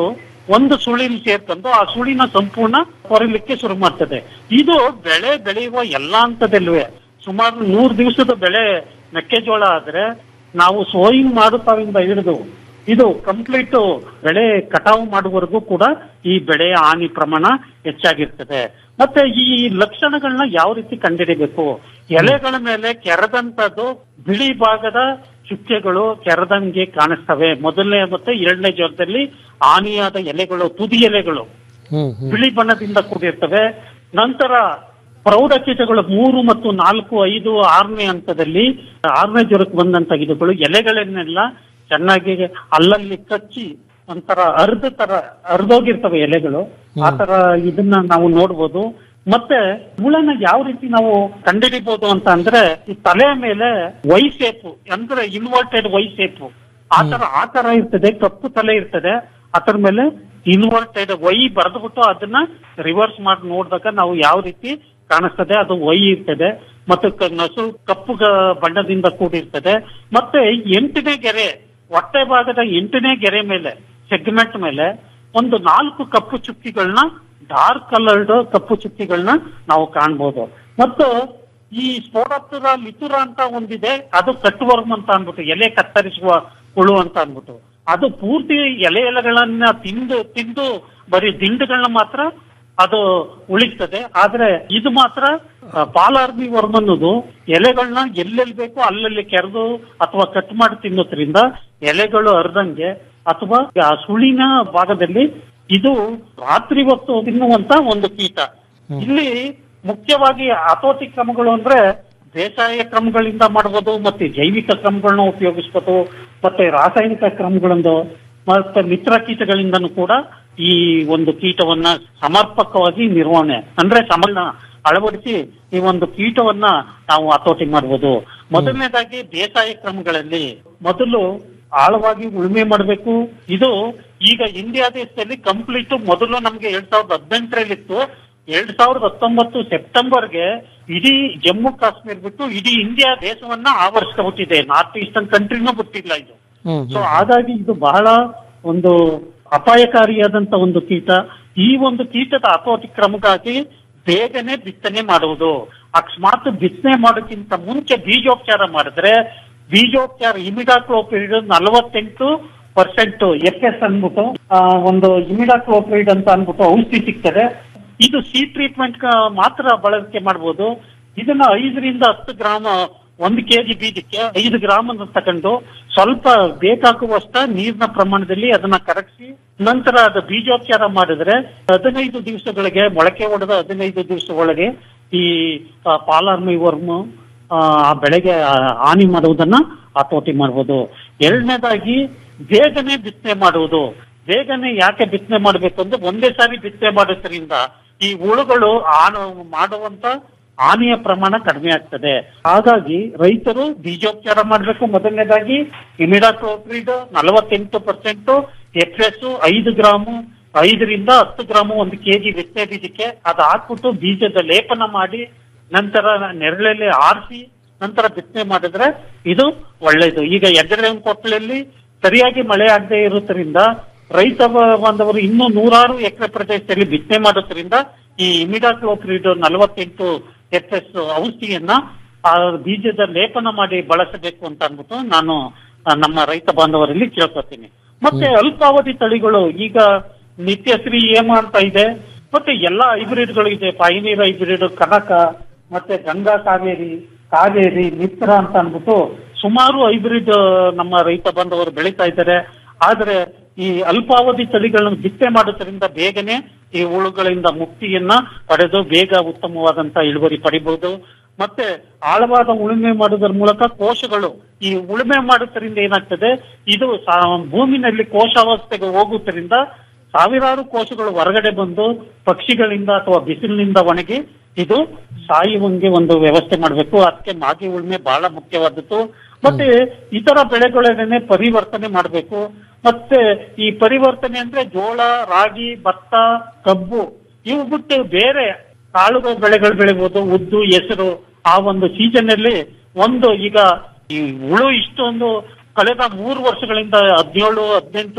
ಒಂದು ಸುಳಿನ ಸೇರ್ಕೊಂಡು ಆ ಸುಳಿನ ಸಂಪೂರ್ಣ ಕೊರಲಿಕ್ಕೆ ಶುರು ಮಾಡ್ತದೆ ಇದು ಬೆಳೆ ಬೆಳೆಯುವ ಎಲ್ಲಾ ಹಂತದಲ್ಲೂ ಸುಮಾರು ನೂರು ದಿವಸದ ಬೆಳೆ ಮೆಕ್ಕೆಜೋಳ ಆದ್ರೆ ನಾವು ಸೋಯಿಂಗ್ ಮಾಡುತ್ತಾವಿಂದ ಹಿಡಿದು ಇದು ಕಂಪ್ಲೀಟ್ ಬೆಳೆ ಕಟಾವು ಮಾಡುವವರೆಗೂ ಕೂಡ ಈ ಬೆಳೆಯ ಹಾನಿ ಪ್ರಮಾಣ ಹೆಚ್ಚಾಗಿರ್ತದೆ ಮತ್ತೆ ಈ ಲಕ್ಷಣಗಳನ್ನ ಯಾವ ರೀತಿ ಕಂಡುಹಿಡಿಬೇಕು ಎಲೆಗಳ ಮೇಲೆ ಕೆರೆದಂತದ್ದು ಬಿಳಿ ಭಾಗದ ಚುಕ್ಕೆಗಳು ಕೆರೆದಂಗೆ ಕಾಣಿಸ್ತವೆ ಮೊದಲನೇ ಮತ್ತೆ ಎರಡನೇ ಜ್ವರದಲ್ಲಿ ಹಾನಿಯಾದ ಎಲೆಗಳು ತುದಿ ಎಲೆಗಳು ಬಿಳಿ ಬಣ್ಣದಿಂದ ಕೂಡಿರ್ತವೆ ನಂತರ ಪ್ರೌಢ ಕೀಟಗಳು ಮೂರು ಮತ್ತು ನಾಲ್ಕು ಐದು ಆರನೇ ಹಂತದಲ್ಲಿ ಆರನೇ ಜ್ವರಕ್ಕೆ ಬಂದಂತ ಗಿಡಗಳು ಎಲೆಗಳನ್ನೆಲ್ಲ ಚೆನ್ನಾಗಿ ಅಲ್ಲಲ್ಲಿ ಕಚ್ಚಿ ಒಂಥರ ಅರ್ಧ ತರ ಅರ್ಧೋಗಿರ್ತವೆ ಎಲೆಗಳು ಆ ತರ ಇದನ್ನ ನಾವು ನೋಡ್ಬೋದು ಮತ್ತೆ ಹುಳನ ಯಾವ ರೀತಿ ನಾವು ಕಂಡುಹಿಡಿಬಹುದು ಅಂತ ಅಂದ್ರೆ ಈ ತಲೆ ಮೇಲೆ ವೈ ಸೇಪು ಅಂದ್ರೆ ಇನ್ವರ್ಟೆಡ್ ವೈ ಸೇಪು ಆ ತರ ಆ ತರ ಇರ್ತದೆ ಕಪ್ಪು ತಲೆ ಇರ್ತದೆ ಅದರ ಮೇಲೆ ಇನ್ವರ್ಟೆಡ್ ವೈ ಬರೆದ್ಬಿಟ್ಟು ಅದನ್ನ ರಿವರ್ಸ್ ಮಾಡಿ ನೋಡಿದಾಗ ನಾವು ಯಾವ ರೀತಿ ಕಾಣಿಸ್ತದೆ ಅದು ವೈ ಇರ್ತದೆ ಮತ್ತು ಕ- ನಸು ಕಪ್ಪು ಗ- ಬಣ್ಣದಿಂದ ಕೂಡಿರ್ತದೆ ಮತ್ತೆ ಎಂಟನೇ ಗೆರೆ ಹೊಟ್ಟೆ ಭಾಗದ ಎಂಟನೇ ಗೆರೆ ಮೇಲೆ ಸೆಗ್ಮೆಂಟ್ ಮೇಲೆ ಒಂದು ನಾಲ್ಕು ಕಪ್ಪು ಚುಕ್ಕಿಗಳನ್ನ ಡಾರ್ಕ್ ಕಲರ್ಡ್ ಕಪ್ಪು ಚುಕ್ಕಿಗಳನ್ನ ನಾವು ಕಾಣ್ಬೋದು ಮತ್ತು ಈ ಸ್ಪೋಡಪ್ಟುರ ಲಿತುರ ಅಂತ ಒಂದಿದೆ ಅದು ಕಟ್ಟುವರ್ಮ್ ಅಂತ ಅನ್ಬಿಟ್ಟು ಎಲೆ ಕತ್ತರಿಸುವ ಹುಳು ಅಂತ ಅನ್ಬಿಟ್ಟು ಅದು ಪೂರ್ತಿ ಎಲೆ ಎಲೆಗಳನ್ನ ತಿಂದು ತಿಂದು ಬರೀ ದಿಂಡುಗಳನ್ನ ಮಾತ್ರ ಅದು ಉಳಿಸ್ತದೆ ಆದ್ರೆ ಇದು ಮಾತ್ರ ಪಾಲಾರ್ಮಿ ವರ್ಮ್ ಅನ್ನೋದು ಎಲೆಗಳನ್ನ ಎಲ್ಲೆಲ್ಲಿ ಬೇಕೋ ಅಲ್ಲಲ್ಲಿ ಕೆರೆದು ಅಥವಾ ಕಟ್ ಮಾಡಿ ತಿನ್ನೋದ್ರಿಂದ ಎಲೆಗಳು ಹರಿದಂಗೆ ಅಥವಾ ಆ ಸುಳಿನ ಭಾಗದಲ್ಲಿ ಇದು ರಾತ್ರಿ ಹೊತ್ತು ತಿನ್ನುವಂತ ಒಂದು ಕೀಟ ಇಲ್ಲಿ ಮುಖ್ಯವಾಗಿ ಹತೋಟಿ ಕ್ರಮಗಳು ಅಂದ್ರೆ ಬೇಸಾಯ ಕ್ರಮಗಳಿಂದ ಮಾಡಬಹುದು ಮತ್ತೆ ಜೈವಿಕ ಕ್ರಮಗಳನ್ನ ಉಪಯೋಗಿಸ್ಬೋದು ಮತ್ತೆ ರಾಸಾಯನಿಕ ಕ್ರಮಗಳಿಂದ ಮತ್ತೆ ಮಿತ್ರ ಕೀಟಗಳಿಂದನೂ ಕೂಡ ಈ ಒಂದು ಕೀಟವನ್ನ ಸಮರ್ಪಕವಾಗಿ ನಿರ್ವಹಣೆ ಅಂದ್ರೆ ಸಮನ್ನ ಅಳವಡಿಸಿ ಈ ಒಂದು ಕೀಟವನ್ನ ನಾವು ಹತೋಟಿ ಮಾಡಬಹುದು ಮೊದಲನೇದಾಗಿ ಬೇಸಾಯ ಕ್ರಮಗಳಲ್ಲಿ ಮೊದಲು ಆಳವಾಗಿ ಉಳುಮೆ ಮಾಡಬೇಕು ಇದು ಈಗ ಇಂಡಿಯಾ ದೇಶದಲ್ಲಿ ಕಂಪ್ಲೀಟ್ ಮೊದಲು ನಮ್ಗೆ ಎರಡ್ ಸಾವಿರದ ಹದಿನೆಂಟರಲ್ಲಿತ್ತು ಎರಡ್ ಸಾವಿರದ ಹತ್ತೊಂಬತ್ತು ಸೆಪ್ಟೆಂಬರ್ಗೆ ಇಡೀ ಜಮ್ಮು ಕಾಶ್ಮೀರ್ ಬಿಟ್ಟು ಇಡೀ ಇಂಡಿಯಾ ದೇಶವನ್ನ ಆವರಿಸ್ಕೊಬಿಟ್ಟಿದೆ ನಾರ್ತ್ ಈಸ್ಟರ್ನ್ ಕಂಟ್ರಿನೂ ಬಿಟ್ಟಿಲ್ಲ ಇದು ಸೊ ಹಾಗಾಗಿ ಇದು ಬಹಳ ಒಂದು ಅಪಾಯಕಾರಿಯಾದಂತ ಒಂದು ಕೀಟ ಈ ಒಂದು ಕೀಟದ ಹತೋಟಿ ಕ್ರಮಕ್ಕಾಗಿ ಬೇಗನೆ ಬಿತ್ತನೆ ಮಾಡುವುದು ಅಕಸ್ಮಾತ್ ಬಿತ್ತನೆ ಮಾಡೋಕ್ಕಿಂತ ಮುಂಚೆ ಬೀಜೋಪಚಾರ ಮಾಡಿದ್ರೆ ಬೀಜೋಪಚಾರ ಇಮಿಡಾಕ್ಲೋಪಿಡ್ ನಲವತ್ತೆಂಟು ಪರ್ಸೆಂಟ್ ಎಫ್ ಎಸ್ ಅನ್ಬಿಟ್ಟು ಆ, ಒಂದು ಇಮಿಡಾಕ್ಲೋಪಿಡ್ ಅಂತ ಅನ್ಬಿಟ್ಟು ಔಷಧಿ ಸಿಗ್ತದೆ ಇದು ಸಿ ಟ್ರೀಟ್ಮೆಂಟ್ ಮಾತ್ರ ಬಳಕೆ ಮಾಡಬಹುದು ಇದನ್ನ ಐದರಿಂದ ಹತ್ತು ಗ್ರಾಮ ಒಂದು ಕೆಜಿ ಬೀಜಕ್ಕೆ ಐದು ಗ್ರಾಮ್ ಅನ್ನು ತಕೊಂಡು ಸ್ವಲ್ಪ ಬೇಕಾಗುವಷ್ಟ ನೀರಿನ ಪ್ರಮಾಣದಲ್ಲಿ ಅದನ್ನ ಕರಗಿಸಿ ನಂತರ ಅದು ಬೀಜೋಪಚಾರ ಮಾಡಿದ್ರೆ ಹದಿನೈದು ದಿವಸಗಳಿಗೆ ಮೊಳಕೆ ಹೊಡೆದ ಹದಿನೈದು ದಿವಸ ಒಳಗೆ ಈ ಆ, ಪಾಲಾರ್ಮಿ ವರ್ಮ್ ಆ ಆ ಬೆಳೆಗೆ ಆ, ಹಾನಿ ಮಾಡುವುದನ್ನ ಹತೋಟಿ ಮಾಡಬಹುದು ಎರಡನೇದಾಗಿ ಬೇಗನೆ ಬಿತ್ತನೆ ಮಾಡುವುದು ಬೇಗನೆ ಯಾಕೆ ಬಿತ್ತನೆ ಮಾಡಬೇಕು ಅಂದ್ರೆ ಒಂದೇ ಸಾರಿ ಬಿತ್ತನೆ ಮಾಡೋದ್ರಿಂದ ಈ ಹುಳುಗಳು ಆನ ಮಾಡುವಂತ ಹಾನಿಯ ಪ್ರಮಾಣ ಕಡಿಮೆ ಆಗ್ತದೆ ಹಾಗಾಗಿ ರೈತರು ಬೀಜೋಪಚಾರ ಮಾಡಬೇಕು ಮೊದಲನೇದಾಗಿ ಇಮಿಡಾಕ್ಲೋಪ್ರಿಡ್ ನಲವತ್ತೆಂಟು ಪರ್ಸೆಂಟ್ ಎಫ್ ಎಸ್ ಐದು ಗ್ರಾಮು ಐದರಿಂದ ಹತ್ತು ಗ್ರಾಮು ಒಂದು ಕೆಜಿ ಬಿತ್ತನೆ ಬೀಜಕ್ಕೆ ಅದು ಹಾಕ್ಬಿಟ್ಟು ಬೀಜದ ಲೇಪನ ಮಾಡಿ ನಂತರ ನೆರಳಲ್ಲಿ ಆರಿಸಿ ನಂತರ ಬಿತ್ತನೆ ಮಾಡಿದ್ರೆ ಇದು ಒಳ್ಳೇದು ಈಗ ಎಗ್ಗಡೆ ಕೊಪ್ಪಳಲ್ಲಿ ಸರಿಯಾಗಿ ಮಳೆ ಆಗದೆ ಇರೋದ್ರಿಂದ ರೈತ ಬ- ಬಾಂಧವರು ಇನ್ನೂ ನೂರಾರು ಎಕರೆ ಪ್ರದೇಶದಲ್ಲಿ ಬಿತ್ತನೆ ಮಾಡೋದ್ರಿಂದ ಈ ಇಮಿಡಾಕ್ಲೋಪ್ರಿಡ್ ನಲವತ್ತೆಂಟು ಎಫ್ ಎಸ್ ಔಷಧಿಯನ್ನ ಆ ಬೀಜದ ಲೇಪನ ಮಾಡಿ ಬಳಸಬೇಕು ಅಂತ ಅಂದ್ಬಿಟ್ಟು ನಾನು ಆ, ನಮ್ಮ ರೈತ ಬಾಂಧವರಲ್ಲಿ ಕೇಳ್ಕೊತೀನಿ ಮತ್ತೆ ಅಲ್ಪಾವಧಿ ತಳಿಗಳು ಈಗ ನಿತ್ಯಶ್ರೀ ಏಮ ಅಂತ ಇದೆ ಮತ್ತೆ ಎಲ್ಲಾ ಹೈಬ್ರಿಡ್ಗಳು ಇದೆ ಪೈನೀರ್ ಹೈಬ್ರಿಡ್ ಕನಕ ಮತ್ತೆ ಗಂಗಾ ಕಾವೇರಿ ಕಾವೇರಿ ಮಿತ್ರ ಅಂತ ಅಂದ್ಬಿಟ್ಟು ಸುಮಾರು ಹೈಬ್ರಿಡ್ ನಮ್ಮ ರೈತ ಬಾಂಧವರು ಬೆಳೀತಾ ಇದ್ದಾರೆ ಆದ್ರೆ ಈ ಅಲ್ಪಾವಧಿ ತಳಿಗಳನ್ನು ಬಿತ್ತನೆ ಮಾಡೋದ್ರಿಂದ ಬೇಗನೆ ಈ ಹುಳುಗಳಿಂದ ಮುಕ್ತಿಯನ್ನ ಪಡೆದು ಬೇಗ ಉತ್ತಮವಾದಂತ ಇಳುವರಿ ಪಡಿಬಹುದು ಮತ್ತೆ ಆಳವಾದ ಉಳುಮೆ ಮಾಡೋದ್ರ ಮೂಲಕ ಕೋಶಗಳು ಈ ಉಳುಮೆ ಮಾಡೋದ್ರಿಂದ ಏನಾಗ್ತದೆ ಇದು ಸಾ- ಭೂಮಿನಲ್ಲಿ ಕೋಶಾವಸ್ಥೆಗೆ ಹೋಗುವುದರಿಂದ ಸಾವಿರಾರು ಕೋಶಗಳು ಹೊರಗಡೆ ಬಂದು ಪಕ್ಷಿಗಳಿಂದ ಅಥವಾ ಬಿಸಿಲಿನಿಂದ ಒಣಗಿ ಇದು ಸಾಯುವಂಗೆ ಒಂದು ವ್ಯವಸ್ಥೆ ಮಾಡಬೇಕು ಅದಕ್ಕೆ ಮಾಗಿ ಉಳುಮೆ ಬಹಳ ಮುಖ್ಯವಾದದ್ದು ಮತ್ತೆ ಇತರ ಬೆಳೆಗಳನ್ನೇ ಪರಿವರ್ತನೆ ಮಾಡಬೇಕು ಮತ್ತೆ ಈ ಪರಿವರ್ತನೆ ಅಂದ್ರೆ ಜೋಳ ರಾಗಿ ಭತ್ತ ಕಬ್ಬು ಇವು ಬಿಟ್ಟು ಬೇರೆ ಕಾಳುಗಳ ಬೆಳೆಗಳು ಬೆಳಿಬಹುದು ಉದ್ದು ಹೆಸರು ಆ ಒಂದು ಸೀಸನ್ ಅಲ್ಲಿ ಒಂದು ಈಗ ಈ ಹುಳು ಇಷ್ಟೊಂದು ಕಳೆದ ಮೂರು ವರ್ಷಗಳಿಂದ ಹದಿನೇಳು ಹದಿನೆಂಟು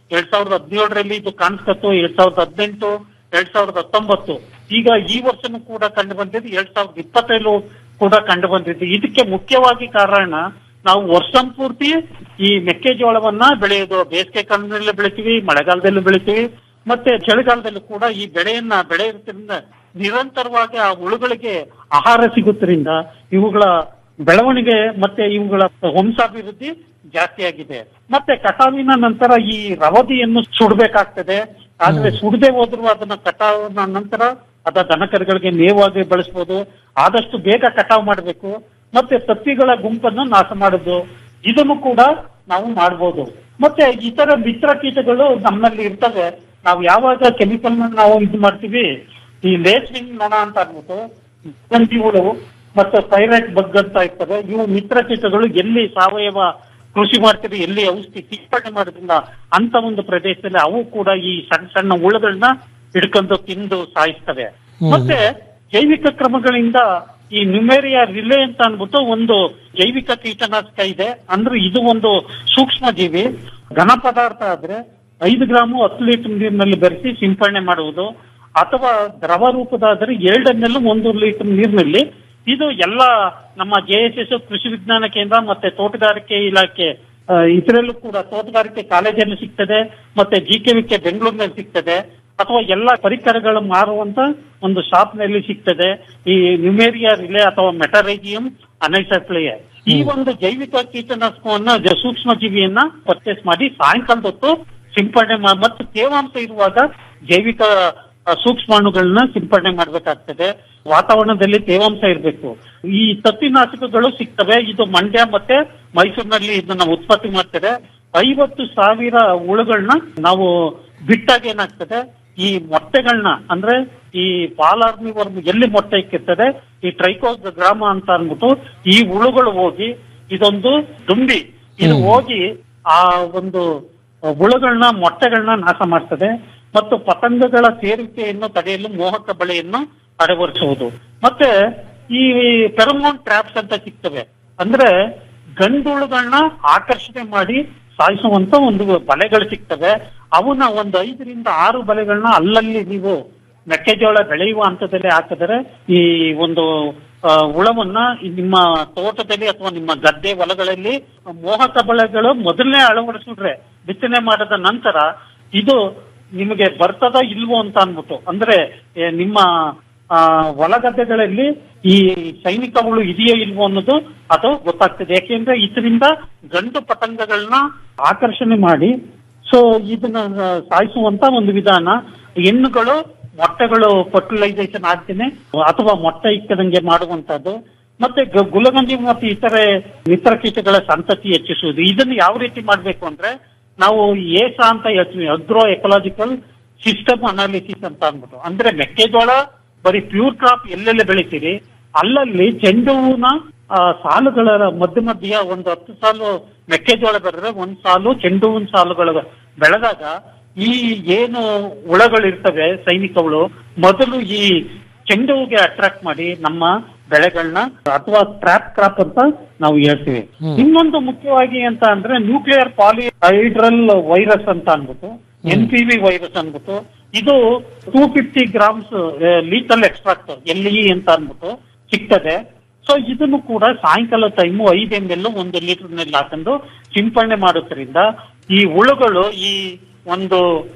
ಎರಡ್ ಸಾವಿರದ ಹದಿನೇಳರಲ್ಲಿ ಇದು ಕಾಣಿಸ್ಕತ್ತು ಎರಡ್ ಸಾವಿರದ ಹದಿನೆಂಟು ಎರಡ್ ಸಾವಿರದ ಹತ್ತೊಂಬತ್ತು ಈಗ ಈ ವರ್ಷನೂ ಕೂಡ ಕಂಡು ಬಂದಿದ್ದು ಎರಡ್ ಸಾವಿರದ ಇಪ್ಪತ್ತೈದು ಕೂಡ ಕಂಡು ಬಂದಿದ್ದು ಇದಕ್ಕೆ ಮುಖ್ಯವಾಗಿ ಕಾರಣ ನಾವು ವರ್ಷ ಪೂರ್ತಿ ಈ ಮೆಕ್ಕೆಜೋಳವನ್ನ ಬೆಳೆಯೋದು ಬೇಸಿಗೆ ಕಾಲದಲ್ಲಿ ಬೆಳಿತೀವಿ ಮಳೆಗಾಲದಲ್ಲೂ ಬೆಳಿತೀವಿ ಮತ್ತೆ ಚಳಿಗಾಲದಲ್ಲೂ ಕೂಡ ಈ ಬೆಳೆಯನ್ನ ಬೆಳೆಯೋದ್ರಿಂದ ನಿರಂತರವಾಗಿ ಆ ಹುಳುಗಳಿಗೆ ಆಹಾರ ಸಿಗುತ್ತರಿಂದ ಇವುಗಳ ಬೆಳವಣಿಗೆ ಮತ್ತೆ ಇವುಗಳ ವಂಶಾಭಿವೃದ್ಧಿ ಜಾಸ್ತಿ ಆಗಿದೆ ಮತ್ತೆ ಕಟಾವಿನ ನಂತರ ಈ ರವದಿಯನ್ನು ಸುಡಬೇಕಾಗ್ತದೆ ಆದ್ರೆ ಸುಡದೆ ಹೋದ್ರು ಅದನ್ನ ಕಟಾವಿನ ನಂತರ ಅದ ದನಕರುಗಳಿಗೆ ಮೇವಾಗಿ ಬಳಸ್ಬೋದು ಆದಷ್ಟು ಬೇಗ ಕಟಾವು ಮಾಡಬೇಕು ಮತ್ತೆ ತತ್ತಿಗಳ ಗುಂಪನ್ನು ನಾಶ ಮಾಡುದು ಇದನ್ನು ಕೂಡ ನಾವು ಮಾಡ್ಬೋದು ಮತ್ತೆ ಇತರ ಮಿತ್ರ ಕೀಟಗಳು ನಮ್ಮಲ್ಲಿ ಇರ್ತವೆ ನಾವು ಯಾವಾಗ ಕೆಮಿಕಲ್ ನಾವು ಇದು ಮಾಡ್ತೀವಿ ಈ ಲೇಸ್ವಿಂಗ್ ನೊಣ ಅಂತ ಅಂದ್ಬಿಟ್ಟು ಗಂಜಿ ಹುಳು ಮತ್ತೆ ಪೈರೈಟ್ ಬಗ್ ಅಂತ ಇರ್ತವೆ ಇವು ಮಿತ್ರ ಕೀಟಗಳು ಎಲ್ಲಿ ಸಾವಯವ ಕೃಷಿ ಮಾಡ್ತೀರಿ ಎಲ್ಲಿ ಔಷಧಿ ಸಿಂಪಡಣೆ ಮಾಡೋದ್ರಿಂದ ಅಂತ ಒಂದು ಪ್ರದೇಶದಲ್ಲಿ ಅವು ಕೂಡ ಈ ಸಣ್ಣ ಸಣ್ಣ ಹುಳುಗಳನ್ನ ಹಿಡ್ಕೊಂಡು ತಿಂದು ಸಾಯಿಸ್ತವೆ ಮತ್ತೆ ಜೈವಿಕ ಕ್ರಮಗಳಿಂದ ಈ ನ್ಯೂಮೇರಿಯಾ ರಿಲೆ ಅಂತ ಅನ್ಬಿಟ್ಟು ಒಂದು ಜೈವಿಕ ಕೀಟನಾಶಕ ಇದೆ ಅಂದ್ರೆ ಇದು ಒಂದು ಸೂಕ್ಷ್ಮ ಜೀವಿ ಘನ ಪದಾರ್ಥ ಆದ್ರೆ ಐದು ಗ್ರಾಮು ಹತ್ತು ಲೀಟರ್ ನೀರಿನಲ್ಲಿ ಬೆರೆಸಿ ಸಿಂಪಡಣೆ ಮಾಡುವುದು ಅಥವಾ ದ್ರವ ರೂಪದಾದರೆ ಎರಡು ಎಂ ಎಲ್ ಒಂದು ಲೀಟರ್ ನೀರಿನಲ್ಲಿ ಇದು ಎಲ್ಲ ನಮ್ಮ ಜೆ ಎಸ್ ಎಸ್ ಕೃಷಿ ವಿಜ್ಞಾನ ಕೇಂದ್ರ ಮತ್ತೆ ತೋಟಗಾರಿಕೆ ಇಲಾಖೆ ಆ, ಇದರಲ್ಲೂ ಕೂಡ ತೋಟಗಾರಿಕೆ ಕಾಲೇಜಲ್ಲಿ ಸಿಗ್ತದೆ ಮತ್ತೆ ಜಿ ಕೆ ವಿ ಕೆ ಬೆಂಗಳೂರಿನಲ್ಲಿ ಸಿಗ್ತದೆ ಅಥವಾ ಎಲ್ಲ ಪರಿಕರಗಳು ಮಾರುವಂತ ಒಂದು ಶಾಪ್ ನಲ್ಲಿ ಸಿಗ್ತದೆ ಈ ನ್ಯೂಮೇರಿಯಾ ರಿಲೆ ಅಥವಾ ಮೆಟರೇಜಿಯಂ ಅನೈಸಪ್ಲಿಯೆ ಈ ಒಂದು ಜೈವಿಕ ಕೀಟನಾಶಕವನ್ನ ಜ- ಸೂಕ್ಷ್ಮ ಜೀವಿಯನ್ನ ಪರ್ಚೇಸ್ ಮಾಡಿ ಸಾಯಂಕಾಲದ ಹೊತ್ತು ಸಿಂಪಡಣೆ ಮಾ- ಮತ್ತು ತೇವಾಂಶ ಇರುವಾಗ ಜೈವಿಕ ಆ, ಸೂಕ್ಷ್ಮಾಣುಗಳನ್ನ ಸಿಂಪಡಣೆ ಮಾಡ್ಬೇಕಾಗ್ತದೆ ವಾತಾವರಣದಲ್ಲಿ ತೇವಾಂಶ ಇರಬೇಕು ಈ ತತ್ತಿನಾಶಕಗಳು ಸಿಗ್ತವೆ ಇದು ಮಂಡ್ಯ ಮತ್ತೆ ಮೈಸೂರಿನಲ್ಲಿ ಇದನ್ನ ಉತ್ಪತ್ತಿ ಮಾಡ್ತಾರೆ ಐವತ್ತು ಸಾವಿರ ಹುಳುಗಳನ್ನ ನಾವು ಬಿಟ್ಟಾಗ ಏನಾಗ್ತದೆ ಈ ಮೊಟ್ಟೆಗಳನ್ನ ಅಂದ್ರೆ ಈ ಪಾಲಾರ್ಮಿ ವರ್ಮ್ ಎಲ್ಲಿ ಮೊಟ್ಟೆ ಇಕ್ಕಿರ್ತದೆ ಈ ಟ್ರೈಕೋಸ್ ಗ್ರಾಮ ಅಂತ ಅಂದ್ಬಿಟ್ಟು ಈ ಹುಳುಗಳು ಹೋಗಿ ಇದೊಂದು ದುಂಬಿ ಇದು ಹೋಗಿ ಆ ಒಂದು ಹುಳುಗಳನ್ನ ಮೊಟ್ಟೆಗಳನ್ನ ನಾಶ ಮಾಡ್ತದೆ ಮತ್ತು ಪತಂಗಗಳ ಸೇರಿಕೆಯನ್ನು ತಡೆಯಲು ಮೋಹಕ ಬಳೆಯನ್ನು ಅಳವಡಿಸುವುದು ಮತ್ತೆ ಈ ಫೆರಮೋನ್ ಟ್ರಾಪ್ಸ್ ಅಂತ ಸಿಗ್ತವೆ ಅಂದ್ರೆ ಗಂಡುಳುಗಳನ್ನ ಆಕರ್ಷಣೆ ಮಾಡಿ ಸಾಯಿಸುವಂತ ಒಂದು ಬಲೆಗಳು ಸಿಗ್ತವೆ ಅವನ್ನ ಒಂದು ಐದರಿಂದ ಆರು ಬಲೆಗಳನ್ನ ಅಲ್ಲಲ್ಲಿ ನೀವು ಮೆಕ್ಕೆಜೋಳ ಬೆಳೆಯುವ ಹಂತದಲ್ಲಿ ಹಾಕಿದರೆ ಈ ಒಂದು ಆ, ಹುಳವನ್ನ ಈ ನಿಮ್ಮ ತೋಟದಲ್ಲಿ ಅಥವಾ ನಿಮ್ಮ ಗದ್ದೆ ಹೊಲಗಳಲ್ಲಿ ಮೋಹಕ ಬಳೆಗಳು ಮೊದಲನೇ ಅಳವಡಿಸಿದ್ರೆ ಬಿತ್ತನೆ ಮಾಡಿದ ನಂತರ ಇದು ನಿಮಗೆ ಬರ್ತದ ಇಲ್ವೋ ಅಂತ ಅನ್ಬಿಟ್ಟು ಅಂದ್ರೆ ಏ, ನಿಮ್ಮ ಆ, ಹೊಲ ಗದ್ದೆಗಳಲ್ಲಿ ಈ ಸೈನಿಕ ಹುಳು ಇದೆಯೋ ಇಲ್ವೋ ಅನ್ನೋದು ಅದು ಗೊತ್ತಾಗ್ತದೆ ಯಾಕೆಂದ್ರೆ ಇದರಿಂದ ಗಂಡು ಪತಂಗಗಳನ್ನ ಆಕರ್ಷಣೆ ಮಾಡಿ ಸೊ ಇದನ್ನ ಆ, ಸಾಯಿಸುವಂತ ಒಂದು ವಿಧಾನ ಹೆಣ್ಣುಗಳು ಮೊಟ್ಟೆಗಳು ಫರ್ಟಿಲೈಸೇಷನ್ ಆಗ್ತೇನೆ ಅಥವಾ ಮೊಟ್ಟೆ ಇಕ್ಕದಂಗೆ ಮಾಡುವಂತದ್ದು ಮತ್ತೆ ಗ- ಗುಲಗಂಜಿ ಮತ್ತು ಇತರೆ ಮಿತ್ರ ಕೀಟಗಳ ಸಂತತಿ ಹೆಚ್ಚಿಸುವುದು ಇದನ್ನು ಯಾವ ರೀತಿ ಮಾಡ್ಬೇಕು ಅಂದ್ರೆ ನಾವು ಏಸ ಅಂತ ಹೇಳ್ತೀವಿ ಅಗ್ರೋ ಎಕಲಾಜಿಕಲ್ ಸಿಸ್ಟಮ್ ಅನಾಲಿಸಿಸ್ ಅಂತ ಅಂದ್ಬಿಟ್ಟು ಅಂದ್ರೆ ಮೆಕ್ಕೆಜೋಳ ಬರೀ ಪ್ಯೂರ್ ಕ್ರಾಪ್ ಎಲ್ಲೆಲ್ಲಿ ಬೆಳಿತೀರಿ ಅಲ್ಲಲ್ಲಿ ಚೆಂಡು ಹೂವಿನ ಆ, ಸಾಲುಗಳ ಮಧ್ಯ ಮಧ್ಯ ಒಂದು ಹತ್ತು ಸಾಲು ಮೆಕ್ಕೆಜೋಳ ಬೆಳೆದ್ರೆ ಒಂದ್ ಸಾಲು ಚೆಂಡು ಹೂವಿನ ಸಾಲುಗಳು ಬೆಳೆದಾಗ ಈ ಏನು ಹುಳಗಳು ಇರ್ತವೆ ಸೈನಿಕ ಹುಳು ಮೊದಲು ಈ ಚೆಂಡು ಹೂಗೆ ಅಟ್ರಾಕ್ಟ್ ಮಾಡಿ ನಮ್ಮ ಬೆಳೆಗಳನ್ನ ಅಥವಾ ಟ್ರಾಪ್ ಕ್ರಾಪ್ ಅಂತ ನಾವು ಹೇಳ್ತೀವಿ ಇನ್ನೊಂದು ಮುಖ್ಯವಾಗಿ ಅಂತ ಅಂದ್ರೆ ನ್ಯೂಕ್ಲಿಯರ್ ಪಾಲಿಹೈಡ್ರಲ್ ವೈರಸ್ ಅಂತ ಅನ್ಬಿಟ್ಟು ಎನ್ ಪಿ ವಿ ವೈರಸ್ ಅನ್ಬಿಟ್ಟು ಇದು two fifty grams little extract L E ಅಂತ ಅನ್ಬಿಟ್ಟು ಸಿಗ್ತದೆ ಸೊ ಇದನ್ನು ಕೂಡ ಸಾಯಂಕಾಲ ಟೈಮು ಐದು ಎಂ ಎಲ್ ಒಂದು ಲೀಟರ್ ನಲ್ಲಿ ಹಾಕೊಂಡು ಸಿಂಪಡಣೆ ಮಾಡೋದ್ರಿಂದ ಈ ಹುಳುಗಳು ಈ ಒಂದು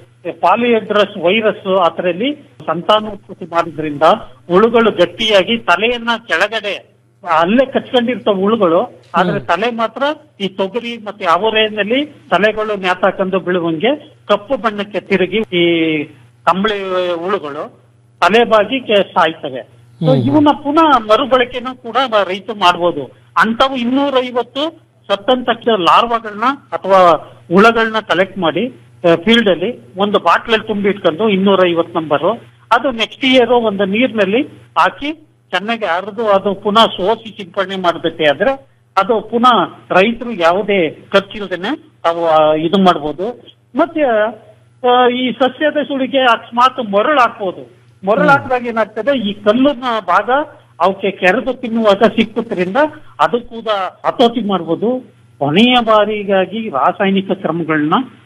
ಪಾಲಿಯಡ್ರಸ್ ವೈರಸ್ ಅದರಲ್ಲಿ ಸಂತಾನೋತ್ಪತ್ತಿ ಮಾಡೋದ್ರಿಂದ ಹುಳುಗಳು ಗಟ್ಟಿಯಾಗಿ ತಲೆಯನ್ನ ಕೆಳಗಡೆ ಅಲ್ಲೇ ಕಚ್ಕೊಂಡಿರ್ತಾವ ಹುಳುಗಳು ಆದ್ರೆ ತಲೆ ಮಾತ್ರ ಈ ತೊಗರಿ ಮತ್ತೆ ಅವರೇನಲ್ಲಿ ತಲೆಗಳು ನ್ಯಾತಾಕೊಂಡು ಬೀಳುವಂಗೆ ಕಪ್ಪು ಬಣ್ಣಕ್ಕೆ ತಿರುಗಿ ಈ ಕಂಬಳಿ ಹುಳುಗಳು ತಲೆಬಾಗಿ ಕೆ- ಸಾಯ್ತವೆ ಸೊ ಇವನ್ನ ಪುನಃ ಮರುಬಳಕೆನೂ ಕೂಡ ರೈತ ಮಾಡ್ಬೋದು ಅಂತವು ಇನ್ನೂರ ಐವತ್ತು ಸತ್ತಂತ ಲಾರ್ವಾಗಳನ್ನ ಅಥವಾ ಹುಳಗಳನ್ನ ಕಲೆಕ್ಟ್ ಮಾಡಿ ಫೀಲ್ಡ್ ಅಲ್ಲಿ ಒಂದು ಬಾಟ್ಲಲ್ಲಿ ತುಂಬಿ ಇಟ್ಕೊಂಡು ಇನ್ನೂರ ಐವತ್ತು ನಂಬರು ಅದು ನೆಕ್ಸ್ಟ್ ಇಯರ್ ಒಂದು ನೀರಿನಲ್ಲಿ ಹಾಕಿ ಚೆನ್ನಾಗಿ ಅರ್ದು ಅದು ಪುನಃ ಸೋಸಿ ಸಿಂಪಡಣೆ ಮಾಡಬೇಕೆ ಆದ್ರೆ ಅದು ಪುನಃ ರೈತರು ಯಾವುದೇ ಖರ್ಚಿಲ್ದೇನೆ ತಾವು ಆ, ಇದು ಮಾಡ್ಬೋದು ಮತ್ತೆ ಆ, ಈ ಸಸ್ಯದ ಸುಳಿಗೆ ಅಕಸ್ಮಾತ್ ಮರಳು ಹಾಕ್ಬೋದು ಮರಳು ಹಾಕಿದಾಗ ಏನಾಗ್ತದೆ ಈ ಕಲ್ಲಿನ ಭಾಗ ಅವಕ್ಕೆ ಕೆರೆದು ತಿನ್ನುವಾಗ ಸಿಕ್ಕುತ್ತರಿಂದ ಅದು ಕೂಡ ಹತೋಟಿ ಮಾಡ್ಬೋದು ಕೊನೆಯ ಬಾರಿಗಾಗಿ ರಾಸಾಯನಿಕ ಕ್ರಮಗಳನ್ನ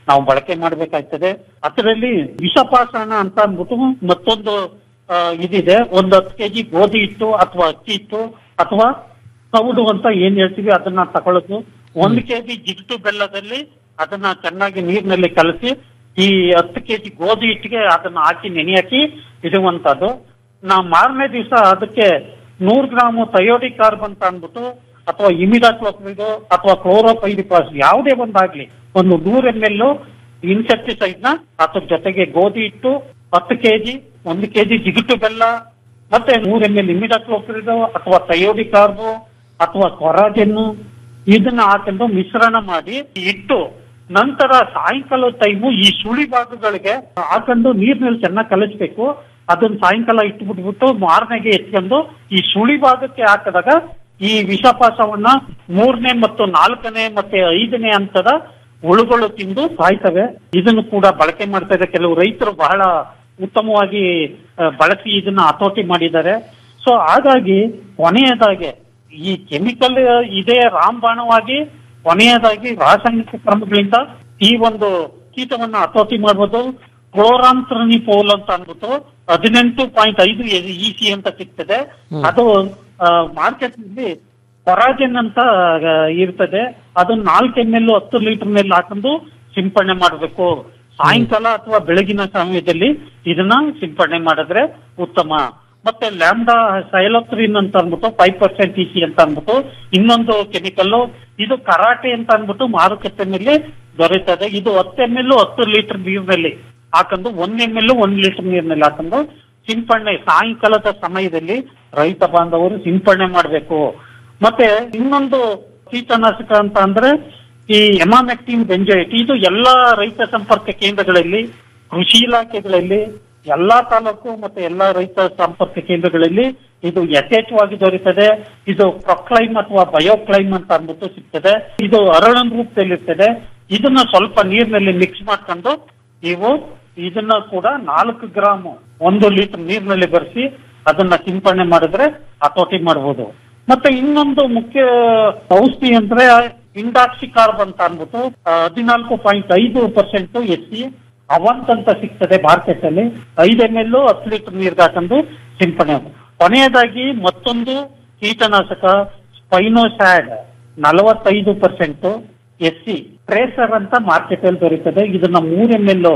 ನಾವು ಬಳಕೆ ಮಾಡಬೇಕಾಗ್ತದೆ ಅದರಲ್ಲಿ ವಿಷಪಾಷಾಣ ಅಂತ ಅಂದ್ಬಿಟ್ಟು ಮತ್ತೊಂದು ಆ, ಇದಿದೆ ಒಂದು ಹತ್ತು ಕೆಜಿ ಗೋಧಿ ಹಿಟ್ಟು ಅಥವಾ ಅಕ್ಕಿ ಹಿಟ್ಟು ಅಥವಾ ತೌಡು ಅಂತ ಏನ್ ಹೇಳ್ತೀವಿ ಅದನ್ನ ತಗೊಳ್ಳೋದು ಒಂದು ಕೆಜಿ ಜಿಗಟು ಬೆಲ್ಲದಲ್ಲಿ ಅದನ್ನ ಚೆನ್ನಾಗಿ ನೀರಿನಲ್ಲಿ ಕಲಸಿ ಈ ಹತ್ತು ಕೆಜಿ ಗೋಧಿ ಹಿಟ್ಟಿಗೆ ಅದನ್ನ ಹಾಕಿ ನೆನೆ ಹಾಕಿ ಇಡುವಂತದ್ದು ನಾ ಮಾರನೇ ದಿವಸ ಅದಕ್ಕೆ ನೂರು ಗ್ರಾಮು ಥಯೋಡಿ ಕಾರ್ಬ್ ಅಂತ ಅಂದ್ಬಿಟ್ಟು ಅಥವಾ ಇಮಿಡಾಕ್ಲೋಪ್ರಿಡ್ ಅಥವಾ ಕ್ಲೋರೋಪೈರಿಪಾಸ್ ಯಾವುದೇ ಒಂದಾಗ್ಲಿ ಒಂದು ನೂರ ಎಂ ಎಲ್ ಇನ್ಸೆಕ್ಟಿಸೈಡ್ ನ ಅದ್ರ ಜೊತೆಗೆ ಗೋಧಿ ಹಿಟ್ಟು ಹತ್ತು ಕೆಜಿ ಒಂದು ಕೆಜಿ ಜಿಗುಟು ಬೆಲ್ಲ ಮತ್ತೆ ನೂರ ಎಂ ಎಲ್ ಇಮಿಡಾಕ್ಲೋಪ್ರಿಡ್ ಅಥವಾ ಥಯೋಡಿ ಕಾರ್ಬು ಅಥವಾ ಕೊರಾಜೆನ್ನು ಇದನ್ನ ಹಾಕೊಂಡು ಮಿಶ್ರಣ ಮಾಡಿ ಇಟ್ಟು ನಂತರ ಸಾಯಂಕಾಲ ಟೈಮು ಈ ಸುಳಿ ಭಾಗಗಳಿಗೆ ಹಾಕೊಂಡು ನೀರಿನಲ್ಲಿ ಚೆನ್ನಾಗಿ ಕಲಿಸ್ಬೇಕು ಅದನ್ನ ಸಾಯಂಕಾಲ ಇಟ್ಬಿಟ್ಬಿಟ್ಟು ಮಾರನೆಗೆ ಎತ್ಕೊಂಡು ಈ ಸುಳಿ ಭಾಗಕ್ಕೆ ಹಾಕಿದಾಗ ಈ ವಿಷಪಾಸವನ್ನ ಮೂರನೇ ಮತ್ತು ನಾಲ್ಕನೇ ಮತ್ತೆ ಐದನೇ ಹಂತದ ಹುಳುಗಳು ತಿಂದು ಸಾಯ್ತವೆ ಇದನ್ನು ಕೂಡ ಬಳಕೆ ಮಾಡ್ತಾ ಇದೆ ಕೆಲವು ರೈತರು ಬಹಳ ಉತ್ತಮವಾಗಿ ಆ, ಬಳಸಿ ಇದನ್ನ ಹತೋಟಿ ಮಾಡಿದ್ದಾರೆ ಸೊ ಹಾಗಾಗಿ ಕೊನೆಯದಾಗಿ ಈ ಕೆಮಿಕಲ್ ಇದೇ ರಾಮಬಾಣವಾಗಿ ಕೊನೆಯದಾಗಿ ರಾಸಾಯನಿಕ ಕ್ರಮಗಳಿಂದ ಈ ಒಂದು ಕೀಟವನ್ನ ಹತೋಟಿ ಮಾಡ್ಬೋದು ಕ್ಲೋರಾಂತ್ರನಿಪೋಲ್ ಅಂತ ಅಂದ್ಬಿಟ್ಟು ಹದಿನೆಂಟು ಪಾಯಿಂಟ್ ಐದು ಇ ಸಿ ಅಂತ ಸಿಗ್ತದೆ ಅದು ಮಾರ್ಕೆಟ್ ನಲ್ಲಿ ಕೊರಾಜೆನ್ ಅಂತ ಆ, ಇರ್ತದೆ ಅದನ್ನ ನಾಲ್ಕು ಎಂ ಎಲ್ ಹತ್ತು ಲೀಟರ್ ನಲ್ಲಿ ಹಾಕೊಂಡು ಸಿಂಪಡಣೆ ಮಾಡಬೇಕು ಸಾಯಂಕಾಲ ಅಥವಾ ಬೆಳಗಿನ ಸಮಯದಲ್ಲಿ ಇದನ್ನ ಸಿಂಪಡಣೆ ಮಾಡಿದ್ರೆ ಉತ್ತಮ ಮತ್ತೆ ಲ್ಯಾಂಡಾ ಸೈಲೋತ್ರಿನ್ ಅಂತ ಅಂದ್ಬಿಟ್ಟು ಫೈವ್ ಪರ್ಸೆಂಟ್ ಇ ಸಿ ಅಂತ ಅಂದ್ಬಿಟ್ಟು ಇನ್ನೊಂದು ಕೆಮಿಕಲ್ ಇದು ಕರಾಟೆ ಅಂತ ಅಂದ್ಬಿಟ್ಟು ಮಾರುಕಟ್ಟೆನಲ್ಲಿ ದೊರೆಯುತ್ತದೆ ಇದು ಹತ್ತು ಎಂ ಎಲ್ ಹತ್ತು ಲೀಟರ್ ನೀರಿನಲ್ಲಿ ಹಾಕೊಂಡು ಒಂದ್ ಎಂ ಎಲ್ ಒಂದ್ ಲೀಟರ್ ನೀರಿನಲ್ಲಿ ಹಾಕೊಂಡು ಸಿಂಪಡಣೆ ಸಾಯಂಕಾಲದ ಸಮಯದಲ್ಲಿ ರೈತ ಬಾಂಧವರು ಸಿಂಪಡಣೆ ಮಾಡಬೇಕು ಮತ್ತೆ ಇನ್ನೊಂದು ಕೀಟನಾಶಕ ಅಂತ ಅಂದ್ರೆ ಈ ಎಮಾಮೆಕ್ಟಿನ್ ಬೆಂಜೈಟ್ ಇದು ಎಲ್ಲಾ ರೈತ ಸಂಪರ್ಕ ಕೇಂದ್ರಗಳಲ್ಲಿ ಕೃಷಿ ಇಲಾಖೆಗಳಲ್ಲಿ ಎಲ್ಲಾ ತಾಲೂಕು ಮತ್ತೆ ಎಲ್ಲಾ ರೈತ ಸಂಪರ್ಕ ಕೇಂದ್ರಗಳಲ್ಲಿ ಇದು ಯಥೇಚ್ಛವಾಗಿ ದೊರೆಯುತ್ತದೆ ಇದು ಪ್ರೊಕ್ಲೈಮ್ ಅಥವಾ ಬಯೋಕ್ಲೈಮ್ ಅಂತ ಅಂದ್ಬಿಟ್ಟು ಸಿಗ್ತದೆ ಇದು ಅರಳನ್ ರೂಪದಲ್ಲಿರ್ತದೆ ಇದನ್ನ ಸ್ವಲ್ಪ ನೀರಿನಲ್ಲಿ ಮಿಕ್ಸ್ ಮಾಡ್ಕೊಂಡು ನೀವು ಇದನ್ನ ಕೂಡ ನಾಲ್ಕು ಗ್ರಾಮ್ ಒಂದು ಲೀಟರ್ ನೀರಿನಲ್ಲಿ ಬೆರೆಸಿ ಅದನ್ನ ಸಿಂಪಡಣೆ ಮಾಡಿದ್ರೆ ಹತೋಟಿ ಮಾಡಬಹುದು ಮತ್ತೆ ಇನ್ನೊಂದು ಮುಖ್ಯ ಔಷಧಿ ಅಂದ್ರೆ ಇಂಡಾಕ್ಸಿ ಕಾರ್ಬ್ ಅಂತ ಅಂದ್ಬಿಟ್ಟು ಆ, ಹದಿನಾಲ್ಕು ಪಾಯಿಂಟ್ ಐದು ಪರ್ಸೆಂಟ್ ಎಸ್ ಸಿ ಅವಂತ್ ಅಂತ ಸಿಗ್ತದೆ ಮಾರ್ಕೆಟ್ ಅಲ್ಲಿ ಐದು ಎಂ ಎಲ್ ಹತ್ತು ಲೀಟರ್ ನೀರ್ಗೆ ಹಾಕೊಂಡು ಸಿಂಪಡಣೆ ಕೊನೆಯದಾಗಿ ಮತ್ತೊಂದು ಕೀಟನಾಶಕ ಸ್ಪೈನೋಸ್ಯಾಡ್ ನಲವತ್ತೈದು ಪರ್ಸೆಂಟ್ ಎಸ್ ಸಿ ಟ್ರೇಸರ್ ಅಂತ ಮಾರ್ಕೆಟ್ ಅಲ್ಲಿ ದೊರೆಯುತ್ತದೆ ಇದನ್ನ ಮೂರ್ ಎಂ ಎಲ್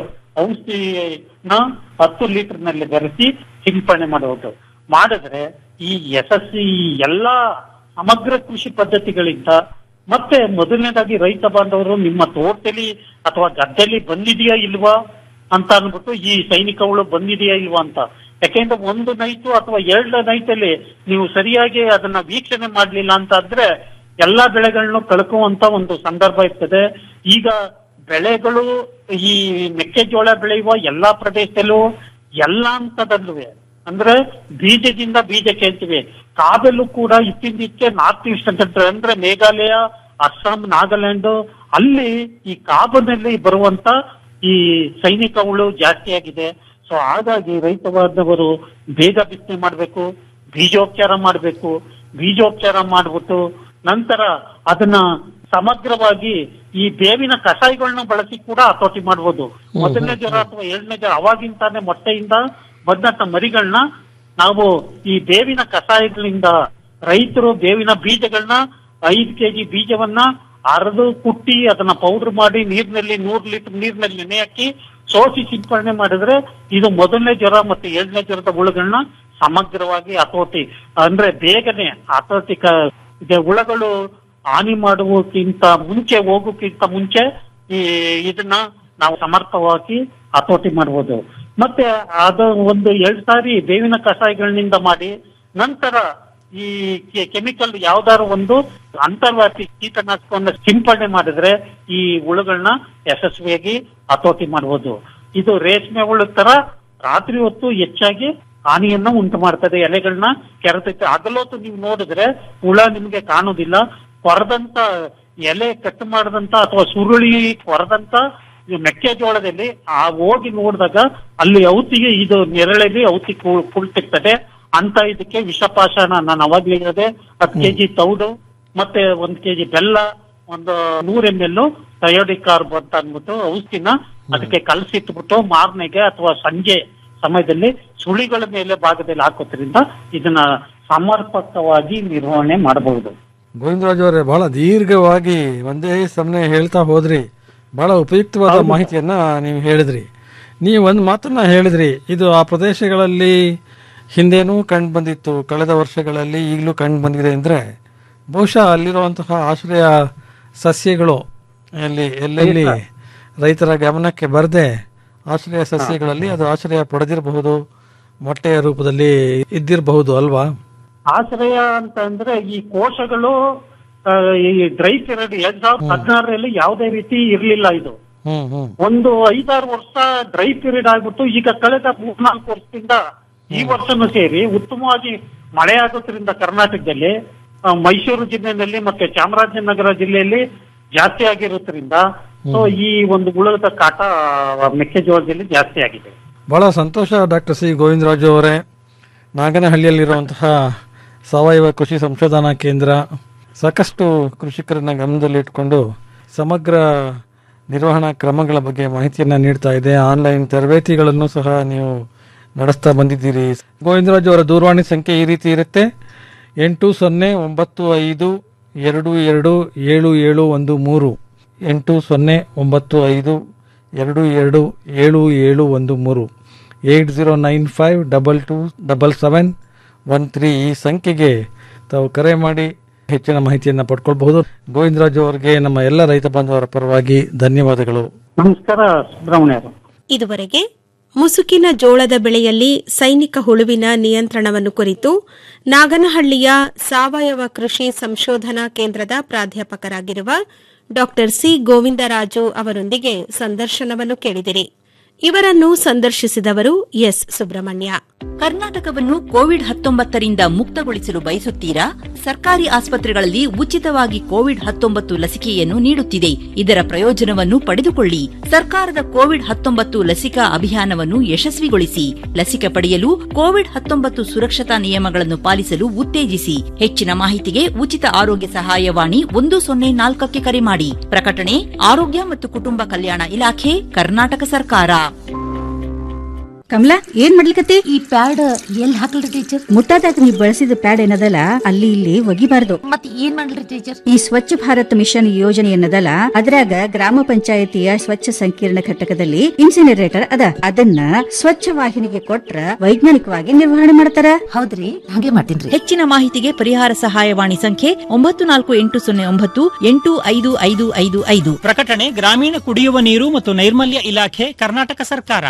ಔಷಧಿನ ಹತ್ತು ಲೀಟರ್ ನಲ್ಲಿ ಬೆರೆಸಿ ಸಿಂಪಡಣೆ ಮಾಡುವುದು ಮಾಡಿದ್ರೆ ಈ ಯಶಸ್ವಿ ಈ ಎಲ್ಲಾ ಸಮಗ್ರ ಕೃಷಿ ಪದ್ಧತಿಗಳಿಂದ ಮತ್ತೆ ಮೊದಲನೇದಾಗಿ ರೈತ ಬಾಂಧವರು ನಿಮ್ಮ ತೋಟದಲ್ಲಿ ಅಥವಾ ಗದ್ದೆಲಿ ಬಂದಿದೆಯಾ ಇಲ್ವಾ ಅಂತ ಅನ್ಬಿಟ್ಟು ಈ ಸೈನಿಕ ಹುಳು ಬಂದಿದೆಯಾ ಇಲ್ವಾ ಅಂತ ಯಾಕೆಂದ್ರೆ ಒಂದು ನೈಟು ಅಥವಾ ಎರಡು ನೈಟ್ ಅಲ್ಲಿ ನೀವು ಸರಿಯಾಗಿ ಅದನ್ನ ವೀಕ್ಷಣೆ ಮಾಡ್ಲಿಲ್ಲ ಅಂತ ಆದ್ರೆ ಎಲ್ಲಾ ಬೆಳೆಗಳನ್ನು ಕಳ್ಕುವಂತ ಒಂದು ಸಂದರ್ಭ ಇರ್ತದೆ ಈಗ ಬೆಳೆಗಳು ಈ ಮೆಕ್ಕೆಜೋಳ ಬೆಳೆಯುವ ಎಲ್ಲಾ ಪ್ರದೇಶದಲ್ಲೂ ಎಲ್ಲಾ ಹಂತದಲ್ಲೂ ಅಂದ್ರೆ ಬೀಜದಿಂದ ಬೀಜಕ್ಕೆ ಹೇಳ್ತೀವಿ ಕಾಬೆಲ್ಲೂ ಕೂಡ ಇತ್ತೀಚೆಗೆ ನಾರ್ತ್ ಈಸ್ಟರ್ನ್ ಕಂಟ್ರಿ ಅಂದ್ರೆ ಮೇಘಾಲಯ ಅಸ್ಸಾಂ ನಾಗಾಲ್ಯಾಂಡ್ ಅಲ್ಲಿ ಈ ಕಾಬನಲ್ಲಿ ಬರುವಂತ ಈ ಸೈನಿಕ ಹುಳು ಜಾಸ್ತಿ ಆಗಿದೆ ಸೊ ಹಾಗಾಗಿ ರೈತ ಬಾಂಧವರು ಬೇಗ ಬಿತ್ತನೆ ಮಾಡಬೇಕು ಬೀಜೋಪಚಾರ ಮಾಡಬೇಕು ಬೀಜೋಪಚಾರ ಮಾಡ್ಬಿಟ್ಟು ನಂತರ ಅದನ್ನ ಸಮಗ್ರವಾಗಿ ಈ ಬೇವಿನ ಕಷಾಯಗಳನ್ನ ಬಳಸಿ ಕೂಡ ಹತೋಟಿ ಮಾಡ್ಬೋದು ಮೊದಲನೇ ಜ್ವರ ಅಥವಾ ಎರಡನೇ ಜ್ವರ ಅವಾಗಿಂತಾನೆ ಮೊಟ್ಟೆಯಿಂದ ಬಂದಂತ ಮರಿಗಳನ್ನ ನಾವು ಈ ಬೇವಿನ ಕಷಾಯಗಳಿಂದ ರೈತರು ಬೇವಿನ ಬೀಜಗಳನ್ನ ಐದು ಕೆಜಿ ಬೀಜವನ್ನ ಅರೆದು ಕುಟ್ಟಿ ಅದನ್ನ ಪೌಡರ್ ಮಾಡಿ ನೀರಿನಲ್ಲಿ ನೂರು ಲೀಟರ್ ನೀರಿನಲ್ಲಿ ನೆನೆ ಹಾಕಿ ಸೋಸಿ ಸಿಂಪಡಣೆ ಮಾಡಿದ್ರೆ ಇದು ಮೊದಲನೇ ಜ್ವರ ಮತ್ತೆ ಎರಡನೇ ಜ್ವರದ ಹುಳುಗಳನ್ನ ಸಮಗ್ರವಾಗಿ ಹತೋಟಿ ಅಂದ್ರೆ ಬೇಗನೆ ಹತೋಟಿ ಕ- ಇದೆ ಹುಳಗಳು ಹಾನಿ ಮಾಡುವಕ್ಕಿಂತ ಮುಂಚೆ ಹೋಗೋಕ್ಕಿಂತ ಮುಂಚೆ ಈ ಇದನ್ನ ನಾವು ಸಮರ್ಥವಾಗಿ ಹತೋಟಿ ಮಾಡ್ಬೋದು ಮತ್ತೆ ಅದು ಒಂದು ಎರಡ್ ಸಾರಿ ಬೇವಿನ ಕಷಾಯಗಳಿಂದ ಮಾಡಿ ನಂತರ ಈ ಕೆಮಿಕಲ್ ಯಾವ್ದಾದ್ರು ಒಂದು ಅಂತರ್ವಾಸಿ ಕೀಟನಾಶಕವನ್ನ ಸಿಂಪಡಣೆ ಮಾಡಿದ್ರೆ ಈ ಹುಳುಗಳನ್ನ ಯಶಸ್ವಿಯಾಗಿ ಹತೋಟಿ ಮಾಡಬಹುದು ಇದು ರೇಷ್ಮೆ ಹುಳು ತರ ರಾತ್ರಿ ಹೊತ್ತು ಹೆಚ್ಚಾಗಿ ಹಾನಿಯನ್ನ ಉಂಟು ಮಾಡ್ತದೆ ಎಲೆಗಳನ್ನ ಕೆರೆತೈತೆ ಹಗಲೊತ್ತು ನೀವು ನೋಡಿದ್ರೆ ಹುಳ ನಿಮ್ಗೆ ಕಾಣುದಿಲ್ಲ ಕೊರದಂತ ಎಲೆ ಕಟ್ ಮಾಡದಂತ ಅಥವಾ ಸುರುಳಿ ಕೊರದಂತ ಈ ಮೆಕ್ಕೆಜೋಳದಲ್ಲಿ ಆ ಹೋಗಿ ನೋಡಿದಾಗ ಅಲ್ಲಿ ಔತಿಗೆ ಇದು ನೆರಳಲ್ಲಿ ಔತಿ ಕು- ಕುಳಿತಿರ್ತದೆ ಅಂತ ಇದಕ್ಕೆ ವಿಷಪಾಷಾಣ ನಾನು ಅವಾಗ್ಲೇ ಹೇಳಿದೆ ಹತ್ತು ಕೆಜಿ ತೌಡು ಮತ್ತೆ ಒಂದ್ ಕೆಜಿ ಬೆಲ್ಲ ಒಂದು ನೂರ್ ಎಂ ಎಲ್ ಥಯೋಡಿಕಾರ್ಬ್ ಅಂತ ಅಂದ್ಬಿಟ್ಟು ಔಷಧಿನ ಅದಕ್ಕೆ ಕಲಸಿಟ್ಬಿಟ್ಟು ಮಾರನೆಗೆ ಅಥವಾ ಸಂಜೆ ಸಮಯದಲ್ಲಿ ಸುಳಿಗಳ ಮೇಲೆ ಭಾಗದಲ್ಲಿ ಹಾಕೋದ್ರಿಂದ ಇದನ್ನ ಸಮರ್ಪಕವಾಗಿ ನಿರ್ವಹಣೆ ಮಾಡಬಹುದು ಗೋವಿಂದರಾಜ್ ಅವರೇ ಬಹಳ ದೀರ್ಘವಾಗಿ ಒಂದೇ ಸಮನೆ ಹೇಳ್ತಾ ಹೋದ್ರಿ ಬಹಳ ಉಪಯುಕ್ತವಾದ ಹೌದು. ಮಾಹಿತಿಯನ್ನ ನೀವು ಹೇಳಿದ್ರಿ ನೀವು ಒಂದು ಮಾತನ್ನ ಹೇಳಿದ್ರಿ ಇದು ಆ ಪ್ರದೇಶಗಳಲ್ಲಿ ಹಿಂದೇನೂ ಕಂಡು ಬಂದಿತ್ತು ಕಳೆದ ವರ್ಷಗಳಲ್ಲಿ ಈಗಲೂ ಕಂಡು ಬಂದಿದೆ ಅಂದರೆ ಬಹುಶಃ ಅಲ್ಲಿರುವಂತಹ ಆಶ್ರಯ ಸಸ್ಯಗಳು ಅಲ್ಲಿ ಎಲ್ಲೆಲ್ಲಿ ರೈತರ ಗಮನಕ್ಕೆ ಬರದೆ ಆಶ್ರಯ ಸಸ್ಯಗಳಲ್ಲಿ ಅದು ಆಶ್ರಯ ಪಡೆದಿರಬಹುದು ಮೊಟ್ಟೆಯ ರೂಪದಲ್ಲಿ ಇದ್ದಿರಬಹುದು ಅಲ್ವಾ ಆಶ್ರಯ ಅಂತ ಅಂದ್ರೆ ಈ ಕೋಶಗಳು ಆ, ಈ ಡ್ರೈ ಪೀರಿಯಡ್ ಎರಡ್ ಸಾವಿರದ ಹದಿನಾರರಲ್ಲಿ ಯಾವುದೇ ರೀತಿ ಇರ್ಲಿಲ್ಲ ಇದು ಹ್ಮ್ ಹ್ಮ್ ಒಂದು ಐದಾರು ವರ್ಷ ಡ್ರೈ ಪೀರಿಯಡ್ ಆಗ್ಬಿಟ್ಟು ಈಗ ಕಳೆದ ಮೂರ್ನಾಲ್ಕು ವರ್ಷದಿಂದ ಈ ವರ್ಷನೂ ಸೇರಿ ಉತ್ತಮವಾಗಿ ಮಳೆ ಆಗೋದ್ರಿಂದ ಕರ್ನಾಟಕದಲ್ಲಿ ಆ, ಮೈಸೂರು ಜಿಲ್ಲೆಯಲ್ಲಿ ಮತ್ತೆ ಚಾಮರಾಜನಗರ ಜಿಲ್ಲೆಯಲ್ಲಿ ಜಾಸ್ತಿ ಆಗಿರೋದ್ರಿಂದ ಸೊ ಈ ಒಂದು ಹುಳದ ಕಾಟ ಆ, ಮೆಕ್ಕೆಜೋಳದಲ್ಲಿ ಜಾಸ್ತಿ ಆಗಿದೆ ಬಹಳ ಸಂತೋಷ ಡಾಕ್ಟರ್ ಸಿ ಗೋವಿಂದರಾಜು ಅವರೇ ನಾಗನಹಳ್ಳಿಯಲ್ಲಿರುವಂತಹ ಸಾವಯವ ಕೃಷಿ ಸಂಶೋಧನಾ ಕೇಂದ್ರ ಸಾಕಷ್ಟು ಕೃಷಿಕರನ್ನ ಗಮನದಲ್ಲಿಟ್ಕೊಂಡು ಸಮಗ್ರ ನಿರ್ವಹಣಾ ಕ್ರಮಗಳ ಬಗ್ಗೆ ಮಾಹಿತಿಯನ್ನು ನೀಡ್ತಾ ಇದೆ ಆನ್ಲೈನ್ ತರಬೇತಿಗಳನ್ನು ಸಹ ನೀವು ನಡೆಸ್ತಾ ಬಂದಿದ್ದೀರಿ ಗೋವಿಂದರಾಜು ಅವರ ದೂರವಾಣಿ ಸಂಖ್ಯೆ ಈ ರೀತಿ ಇರುತ್ತೆ ಎಂಟು ಸೊನ್ನೆ ಒಂಬತ್ತು ಐದು ಎರಡು ಎರಡು ಏಳು ಏಳು ಒಂದು ಮೂರು ಎಂಟು ಸೊನ್ನೆ ಒಂಬತ್ತು ಐದು ಎರಡು ಎರಡು ಏಳು ಏಳು ಒಂದು ಮೂರು eight zero nine five double two double seven one three ಈ ಸಂಖ್ಯೆಗೆ ತಾವು ಕರೆ ಮಾಡಿ ಹೆಚ್ಚಿನ ಮಾಹಿತಿಯನ್ನು ಪಡ್ಕೊಳ್ಬಹುದು ಗೋವಿಂದರಾಜು ಅವರಿಗೆ ನಮ್ಮ ಎಲ್ಲ ರೈತ ಬಾಂಧವರ ಪರವಾಗಿ ಧನ್ಯವಾದಗಳು ನಮಸ್ಕಾರ ಸುಬ್ರಹ್ಮಣ್ಯರು ಇದುವರೆಗೆ ಮುಸುಕಿನ ಜೋಳದ ಬೆಳೆಯಲ್ಲಿ ಸೈನಿಕ ಹುಳುವಿನ ನಿಯಂತ್ರಣವನ್ನು ಕುರಿತು ನಾಗನಹಳ್ಳಿಯ ಸಾವಯವ ಕೃಷಿ ಸಂಶೋಧನಾ ಕೇಂದ್ರದ ಪ್ರಾಧ್ಯಾಪಕರಾಗಿರುವ ಡಾ ಸಿ ಗೋವಿಂದರಾಜು ಅವರೊಂದಿಗೆ ಸಂದರ್ಶನವನ್ನು ಕೇಳಿದಿರಿ ಇವರನ್ನು ಸಂದರ್ಶಿಸಿದವರು ಎಸ್ ಸುಬ್ರಹ್ಮಣ್ಯ ಕರ್ನಾಟಕವನ್ನು ಕೋವಿಡ್ ಹತ್ತೊಂಬತ್ತರಿಂದ ಮುಕ್ತಗೊಳಿಸಲು ಬಯಸುತ್ತೀರಾ ಸರ್ಕಾರಿ ಆಸ್ಪತ್ರೆಗಳಲ್ಲಿ ಉಚಿತವಾಗಿ ಕೋವಿಡ್ ಹತ್ತೊಂಬತ್ತು ಲಸಿಕೆಯನ್ನು ನೀಡುತ್ತಿದೆ ಇದರ ಪ್ರಯೋಜನವನ್ನು ಪಡೆದುಕೊಳ್ಳಿ ಸರ್ಕಾರದ ಕೋವಿಡ್ ಹತ್ತೊಂಬತ್ತು ಲಸಿಕಾ ಅಭಿಯಾನವನ್ನು ಯಶಸ್ವಿಗೊಳಿಸಿ ಲಸಿಕೆ ಪಡೆಯಲು ಕೋವಿಡ್ ಹತ್ತೊಂಬತ್ತು ಸುರಕ್ಷತಾ ನಿಯಮಗಳನ್ನು ಪಾಲಿಸಲು ಉತ್ತೇಜಿಸಿ ಹೆಚ್ಚಿನ ಮಾಹಿತಿಗೆ ಉಚಿತ ಆರೋಗ್ಯ ಸಹಾಯವಾಣಿ ಒಂದು ಸೊನ್ನೆ ನಾಲ್ಕಕ್ಕೆ ಕರೆ ಮಾಡಿ ಪ್ರಕಟಣೆ ಆರೋಗ್ಯ ಮತ್ತು ಕುಟುಂಬ ಕಲ್ಯಾಣ ಇಲಾಖೆ ಕರ್ನಾಟಕ ಸರ್ಕಾರ ಕಮಲಾ ಏನ್ ಮಾಡ್ಲಿಕತ್ತಿ ಈ ಪ್ಯಾಡ್ ಎಲ್ಲಿ ಹಾಕಲ್ರಿ ಟೀಚರ್ ಮುಟ್ಟಾದಾಗ ನೀವು ಬಳಸಿದ ಪ್ಯಾಡ್ ಏನದಲ್ಲ ಅಲ್ಲಿ ಇಲ್ಲಿ ಒಗಿಬಾರ್ದು ಮತ್ತೆ ಏನ್ ಮಾಡ್ಲಿ ಟೀಚರ್ ಈ ಸ್ವಚ್ಛ ಭಾರತ್ ಮಿಷನ್ ಯೋಜನೆ ಏನದಲ್ಲ ಅದ್ರಾಗ ಗ್ರಾಮ ಪಂಚಾಯತಿಯ ಸ್ವಚ್ಛ ಸಂಕೀರ್ಣ ಘಟಕದಲ್ಲಿ ಇನ್ಸಿನರೇಟರ್ ಅದ ಅದನ್ನ ಸ್ವಚ್ಛ ವಾಹಿನಿಗೆ ಕೊಟ್ರ ವೈಜ್ಞಾನಿಕವಾಗಿ ನಿರ್ವಹಣೆ ಮಾಡ್ತಾರ ಹೌದ್ರಿ ಹಾಗೆ ಮಾಡ್ತೀನಿ ಹೆಚ್ಚಿನ ಮಾಹಿತಿಗೆ ಪರಿಹಾರ ಸಹಾಯವಾಣಿ ಸಂಖ್ಯೆ ಒಂಬತ್ತು ನಾಲ್ಕು ಎಂಟು ಸೊನ್ನೆ ಒಂಬತ್ತು ಎಂಟು ಐದು ಐದು ಐದು ಐದು ಪ್ರಕಟಣೆ ಗ್ರಾಮೀಣ ಕುಡಿಯುವ ನೀರು ಮತ್ತು ನೈರ್ಮಲ್ಯ ಇಲಾಖೆ ಕರ್ನಾಟಕ ಸರ್ಕಾರ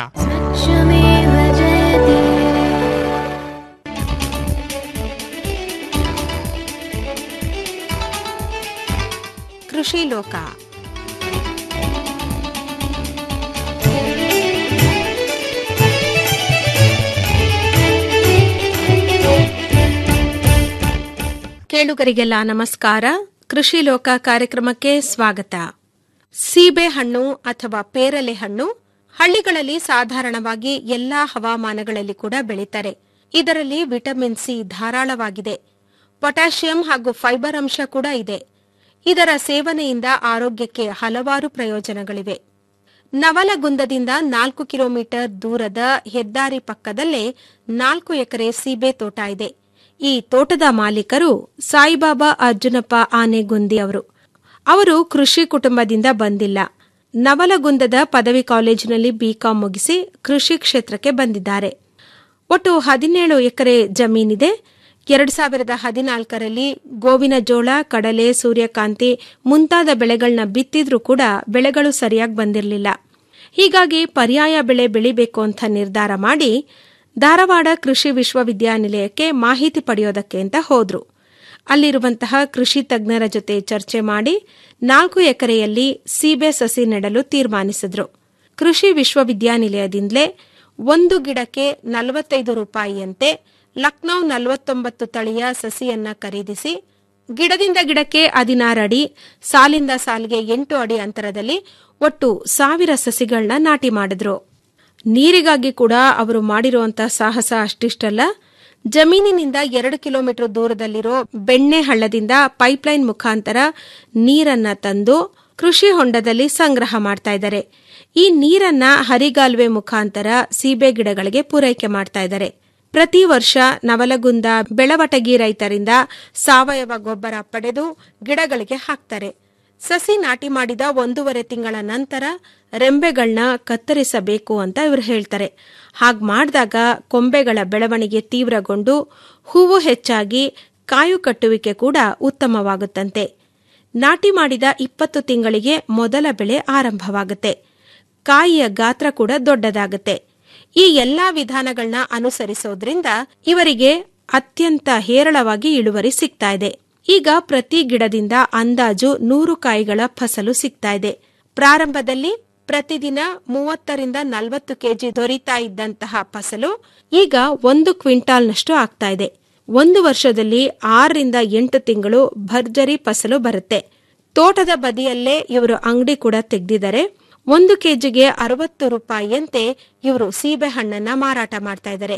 ಕೃಷಿ ಲೋಕ ಕೇಳುಗರಿಗೆಲ್ಲ ನಮಸ್ಕಾರ ಕೃಷಿ ಲೋಕ ಕಾರ್ಯಕ್ರಮಕ್ಕೆ ಸ್ವಾಗತ ಸೀಬೆ ಹಣ್ಣು ಅಥವಾ ಪೇರಲೆ ಹಣ್ಣು ಹಳ್ಳಿಗಳಲ್ಲಿ ಸಾಧಾರಣವಾಗಿ ಎಲ್ಲಾ ಹವಾಮಾನಗಳಲ್ಲಿ ಕೂಡ ಬೆಳೀತಾರೆ ಇದರಲ್ಲಿ ವಿಟಮಿನ್ ಸಿ ಧಾರಾಳವಾಗಿದೆ ಪೊಟ್ಯಾಷಿಯಂ ಹಾಗೂ ಫೈಬರ್ ಅಂಶ ಕೂಡ ಇದೆ ಇದರ ಸೇವನೆಯಿಂದ ಆರೋಗ್ಯಕ್ಕೆ ಹಲವಾರು ಪ್ರಯೋಜನಗಳಿವೆ ನವಲಗುಂದದಿಂದ ನಾಲ್ಕು ಕಿಲೋಮೀಟರ್ ದೂರದ ಹೆದ್ದಾರಿ ಪಕ್ಕದಲ್ಲೇ ನಾಲ್ಕು ಎಕರೆ ಸೀಬೆ ತೋಟ ಇದೆ ಈ ತೋಟದ ಮಾಲೀಕರು ಸಾಯಿಬಾಬಾ ಅರ್ಜುನಪ್ಪ ಆನೆಗುಂದಿ ಅವರು ಅವರು ಕೃಷಿ ಕುಟುಂಬದಿಂದ ಬಂದಿಲ್ಲ ನವಲಗುಂದದ ಪದವಿ ಕಾಲೇಜಿನಲ್ಲಿ ಬಿಕಾಂ ಮುಗಿಸಿ ಕೃಷಿ ಕ್ಷೇತ್ರಕ್ಕೆ ಬಂದಿದ್ದಾರೆ ಒಟ್ಟು ಹದಿನೇಳು ಎಕರೆ ಜಮೀನಿದೆ ಎರಡು ಸಾವಿರದ ಹದಿನಾಲ್ಕರಲ್ಲಿ ಗೋವಿನ ಜೋಳ ಕಡಲೆ ಸೂರ್ಯಕಾಂತಿ ಮುಂತಾದ ಬೆಳೆಗಳನ್ನ ಬಿತ್ತಿದ್ರೂ ಕೂಡ ಬೆಳೆಗಳು ಸರಿಯಾಗಿ ಬಂದಿರಲಿಲ್ಲ ಹೀಗಾಗಿ ಪರ್ಯಾಯ ಬೆಳೆ ಬೆಳಿಬೇಕು ಅಂತ ನಿರ್ಧಾರ ಮಾಡಿ ಧಾರವಾಡ ಕೃಷಿ ವಿಶ್ವವಿದ್ಯಾನಿಲಯಕ್ಕೆ ಮಾಹಿತಿ ಪಡೆಯೋದಕ್ಕೆ ಅಂತ ಹೋದ್ರು ಅಲ್ಲಿರುವಂತಹ ಕೃಷಿ ತಜ್ಞರ ಜೊತೆ ಚರ್ಚೆ ಮಾಡಿ ನಾಲ್ಕು ಎಕರೆಯಲ್ಲಿ ಸೀಬೆ ಸಸಿ ನೆಡಲು ತೀರ್ಮಾನಿಸಿದ್ರು ಕೃಷಿ ವಿಶ್ವವಿದ್ಯಾನಿಲಯದಿಂದಲೇ ಒಂದು ಗಿಡಕ್ಕೆ ನಲವತ್ತೈದು ರೂಪಾಯಿಯಂತೆ ಲಕ್ನೌ ನಲವತ್ತೊಂಬತ್ತು ತಳಿಯ ಸಸಿಯನ್ನ ಖರೀದಿಸಿ ಗಿಡದಿಂದ ಗಿಡಕ್ಕೆ ಹದಿನಾರು ಅಡಿ ಸಾಲಿಂದ ಸಾಲಿಗೆ ಎಂಟು ಅಡಿ ಅಂತರದಲ್ಲಿ ಒಟ್ಟು ಸಾವಿರ ಸಸಿಗಳನ್ನ ನಾಟಿ ಮಾಡಿದ್ರು ನೀರಿಗಾಗಿ ಕೂಡ ಅವರು ಮಾಡಿರುವಂತ ಸಾಹಸ ಅಷ್ಟಿಷ್ಟಲ್ಲ ಜಮೀನಿನಿಂದ ಎರಡು ಕಿಲೋಮೀಟರ್ ದೂರದಲ್ಲಿರೋ ಬೆಣ್ಣೆ ಹಳ್ಳದಿಂದ ಪೈಪ್ಲೈನ್ ಮುಖಾಂತರ ನೀರನ್ನ ತಂದು ಕೃಷಿ ಹೊಂಡದಲ್ಲಿ ಸಂಗ್ರಹ ಮಾಡ್ತಾ ಇದ್ದಾರೆ ಈ ನೀರನ್ನ ಹರಿಗಾಲುವೆ ಮುಖಾಂತರ ಸೀಬೆ ಗಿಡಗಳಿಗೆ ಪೂರೈಕೆ ಮಾಡ್ತಾ ಇದ್ದಾರೆ ಪ್ರತಿ ವರ್ಷ ನವಲಗುಂದ ಬೆಳವಟಗಿ ರೈತರಿಂದ ಸಾವಯವ ಗೊಬ್ಬರ ಪಡೆದು ಗಿಡಗಳಿಗೆ ಹಾಕ್ತಾರೆ ಸಸಿ ನಾಟಿ ಮಾಡಿದ ಒಂದೂವರೆ ತಿಂಗಳ ನಂತರ ರೆಂಬೆಗಳನ್ನ ಕತ್ತರಿಸಬೇಕು ಅಂತ ಇವರು ಹೇಳ್ತಾರೆ ಹಾಗ್ ಮಾಡಿದಾಗ ಕೊಂಬೆಗಳ ಬೆಳವಣಿಗೆ ತೀವ್ರಗೊಂಡು ಹೂವು ಹೆಚ್ಚಾಗಿ ಕಾಯು ಕಟ್ಟುವಿಕೆ ಕೂಡ ಉತ್ತಮವಾಗುತ್ತಂತೆ ನಾಟಿ ಮಾಡಿದ ಇಪ್ಪತ್ತು ತಿಂಗಳಿಗೆ ಮೊದಲ ಬೆಳೆ ಆರಂಭವಾಗುತ್ತೆ ಕಾಯಿಯ ಗಾತ್ರ ಕೂಡ ದೊಡ್ಡದಾಗುತ್ತೆ ಈ ಎಲ್ಲಾ ವಿಧಾನಗಳನ್ನ ಅನುಸರಿಸೋದ್ರಿಂದ ಇವರಿಗೆ ಅತ್ಯಂತ ಹೇರಳವಾಗಿ ಇಳುವರಿ ಸಿಗ್ತಾ ಇದೆ ಈಗ ಪ್ರತಿ ಗಿಡದಿಂದ ಅಂದಾಜು ನೂರು ಕಾಯಿಗಳ ಫಸಲು ಸಿಗ್ತಾ ಇದೆ ಪ್ರಾರಂಭದಲ್ಲಿ ಪ್ರತಿದಿನ ಮೂವತ್ತರಿಂದ ನಲವತ್ತು ಕೆಜಿ ದೊರೀತಾ ಇದ್ದಂತಹ ಫಸಲು ಈಗ ಒಂದು ಕ್ವಿಂಟಾಲ್ನಷ್ಟು ಆಗ್ತಾ ಇದೆ ಒಂದು ವರ್ಷದಲ್ಲಿ ಆರರಿಂದ ಎಂಟು ತಿಂಗಳು ಭರ್ಜರಿ ಫಸಲು ಬರುತ್ತೆ ತೋಟದ ಬದಿಯಲ್ಲೇ ಇವರು ಅಂಗಡಿ ಕೂಡ ತೆಗೆದಿದ್ದಾರೆ ಒಂದು ಕೆಜಿಗೆ ಅರವತ್ತು ರೂಪಾಯಿಯಂತೆ ಇವರು ಸೀಬೆ ಹಣ್ಣನ್ನ ಮಾರಾಟ ಮಾಡ್ತಾ ಇದ್ದಾರೆ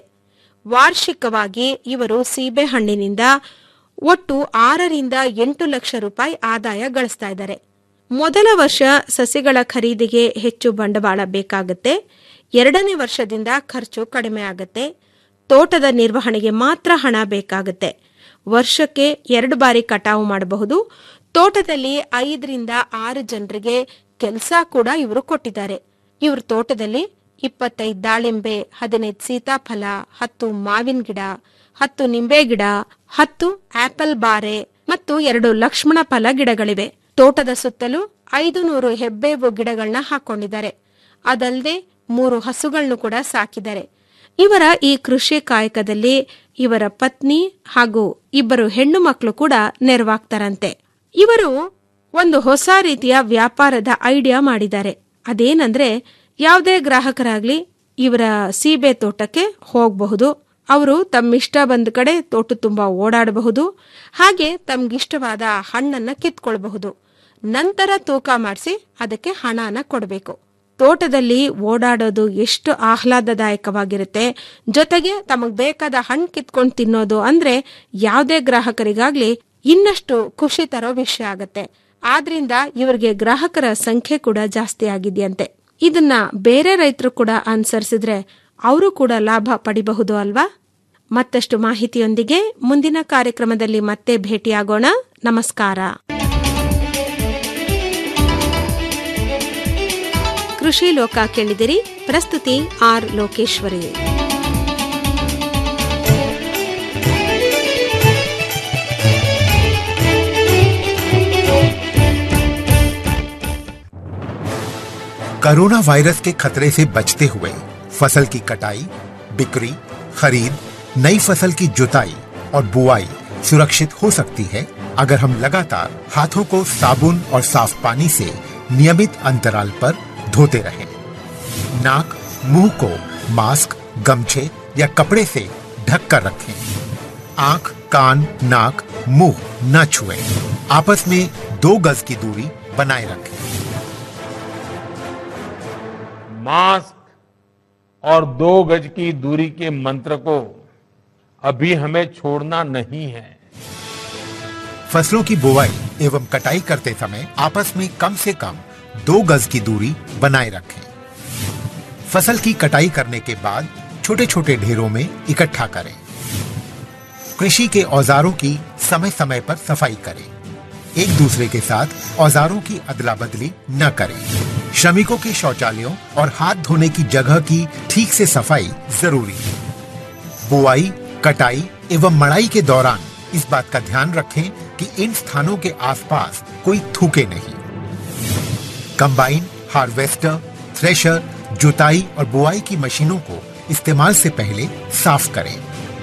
ವಾರ್ಷಿಕವಾಗಿ ಇವರು ಸೀಬೆ ಹಣ್ಣಿನಿಂದ ಒಟ್ಟು ಆರರಿಂದ ಎಂಟು ಲಕ್ಷ ರೂಪಾಯಿ ಆದಾಯ ಗಳಿಸ್ತಾ ಇದ್ದಾರೆ ಮೊದಲ ವರ್ಷ ಸಸಿಗಳ ಖರೀದಿಗೆ ಹೆಚ್ಚು ಬಂಡವಾಳ ಬೇಕಾಗುತ್ತೆ ಎರಡನೇ ವರ್ಷದಿಂದ ಖರ್ಚು ಕಡಿಮೆ ಆಗುತ್ತೆ ತೋಟದ ನಿರ್ವಹಣೆಗೆ ಮಾತ್ರ ಹಣ ಬೇಕಾಗುತ್ತೆ ವರ್ಷಕ್ಕೆ ಎರಡು ಬಾರಿ ಕಟಾವು ಮಾಡಬಹುದು ತೋಟದಲ್ಲಿ ಐದರಿಂದ ಆರು ಜನರಿಗೆ ಕೆಲಸ ಕೂಡ ಇವರು ಕೊಟ್ಟಿದ್ದಾರೆ ಇವ್ರ ತೋಟದಲ್ಲಿ ಇಪ್ಪತ್ತೈದು ದಾಳಿಂಬೆ ಹದಿನೈದು ಸೀತಾಫಲ ಹತ್ತು ಮಾವಿನ ಗಿಡ ಹತ್ತು ನಿಂಬೆ ಗಿಡ ಹತ್ತು ಆಪಲ್ ಬಾರೆ ಮತ್ತು ಎರಡು ಲಕ್ಷ್ಮಣ ಫಲ ಗಿಡಗಳಿವೆ ತೋಟದ ಸುತ್ತಲೂ ಐದು ನೂರು ಹೆಬ್ಬೇವು ಗಿಡಗಳನ್ನ ಹಾಕೊಂಡಿದ್ದಾರೆ ಅದಲ್ಲದೆ ಮೂರು ಹಸುಗಳನ್ನು ಕೂಡ ಸಾಕಿದ್ದಾರೆ ಇವರ ಈ ಕೃಷಿ ಕಾಯಕದಲ್ಲಿ ಇವರ ಪತ್ನಿ ಹಾಗೂ ಇಬ್ಬರು ಹೆಣ್ಣು ಮಕ್ಕಳು ಕೂಡ ನೆರವಾಗ್ತಾರಂತೆ ಇವರು ಒಂದು ಹೊಸ ರೀತಿಯ ವ್ಯಾಪಾರದ ಐಡಿಯಾ ಮಾಡಿದ್ದಾರೆ ಅದೇನಂದ್ರೆ ಯಾವುದೇ ಗ್ರಾಹಕರಾಗ್ಲಿ ಇವರ ಸೀಬೆ ತೋಟಕ್ಕೆ ಹೋಗಬಹುದು ಅವರು ತಮ್ಮಿಷ್ಟ ಬಂದ ಕಡೆ ತೋಟ ತುಂಬಾ ಓಡಾಡಬಹುದು ಹಾಗೆ ತಮ್ಗಿಷ್ಟವಾದ ಹಣ್ಣನ್ನ ಕಿತ್ಕೊಳ್ಬಹುದು ನಂತರ ತೂಕ ಮಾಡಿಸಿ ಅದಕ್ಕೆ ಹಣನ ಕೊಡಬೇಕು ತೋಟದಲ್ಲಿ ಓಡಾಡೋದು ಎಷ್ಟು ಆಹ್ಲಾದದಾಯಕವಾಗಿರುತ್ತೆ ಜೊತೆಗೆ ತಮಗ್ ಬೇಕಾದ ಹಣ್ಣು ಕಿತ್ಕೊಂಡು ತಿನ್ನೋದು ಅಂದ್ರೆ ಯಾವುದೇ ಗ್ರಾಹಕರಿಗಾಗ್ಲಿ ಇನ್ನಷ್ಟು ಖುಷಿ ತರೋ ವಿಷಯ ಆಗತ್ತೆ ಆದ್ರಿಂದ ಇವರಿಗೆ ಗ್ರಾಹಕರ ಸಂಖ್ಯೆ ಕೂಡ ಜಾಸ್ತಿ ಆಗಿದೆಯಂತೆ ಇದನ್ನ ಬೇರೆ ರೈತರು ಕೂಡ ಅನುಸರಿಸಿದ್ರೆ ಅವರು ಕೂಡ ಲಾಭ ಪಡಿಬಹುದು ಅಲ್ವಾ ಮತ್ತಷ್ಟು ಮಾಹಿತಿಯೊಂದಿಗೆ ಮುಂದಿನ ಕಾರ್ಯಕ್ರಮದಲ್ಲಿ ಮತ್ತೆ ಭೇಟಿಯಾಗೋಣ ನಮಸ್ಕಾರ ಕೃಷಿ ಲೋಕ ಕೇಳಿದಿರಿ ಪ್ರಸ್ತುತಿ ಆರ್ ಲೋಕೇಶ್ವರಿ कोरोना वायरस के खतरे से बचते हुए फसल की कटाई बिक्री खरीद नई फसल की जुताई और बुआई सुरक्षित हो सकती है अगर हम लगातार हाथों को साबुन और साफ पानी से नियमित अंतराल पर धोते रहें। नाक मुंह को मास्क गमछे या कपड़े से ढक कर रखें आंख कान नाक मुंह न छुएं। आपस में दो गज की दूरी बनाए रखें मास्क और दो गज की दूरी के मंत्र को अभी हमें छोड़ना नहीं है फसलों की बुवाई एवं कटाई करते समय आपस में कम से कम दो गज की दूरी बनाए रखें फसल की कटाई करने के बाद छोटे छोटे ढेरों में इकट्ठा करें कृषि के औजारों की समय समय पर सफाई करें एक दूसरे के साथ औजारों की अदला बदली न करें श्रमिकों के शौचालयों और हाथ धोने की जगह की ठीक से सफाई जरूरी है बुआई कटाई एवं मड़ाई के दौरान इस बात का ध्यान रखें कि इन स्थानों के आसपास कोई थूके नहीं कंबाइन हार्वेस्टर थ्रेशर जुताई और बुआई की मशीनों को इस्तेमाल से पहले साफ करें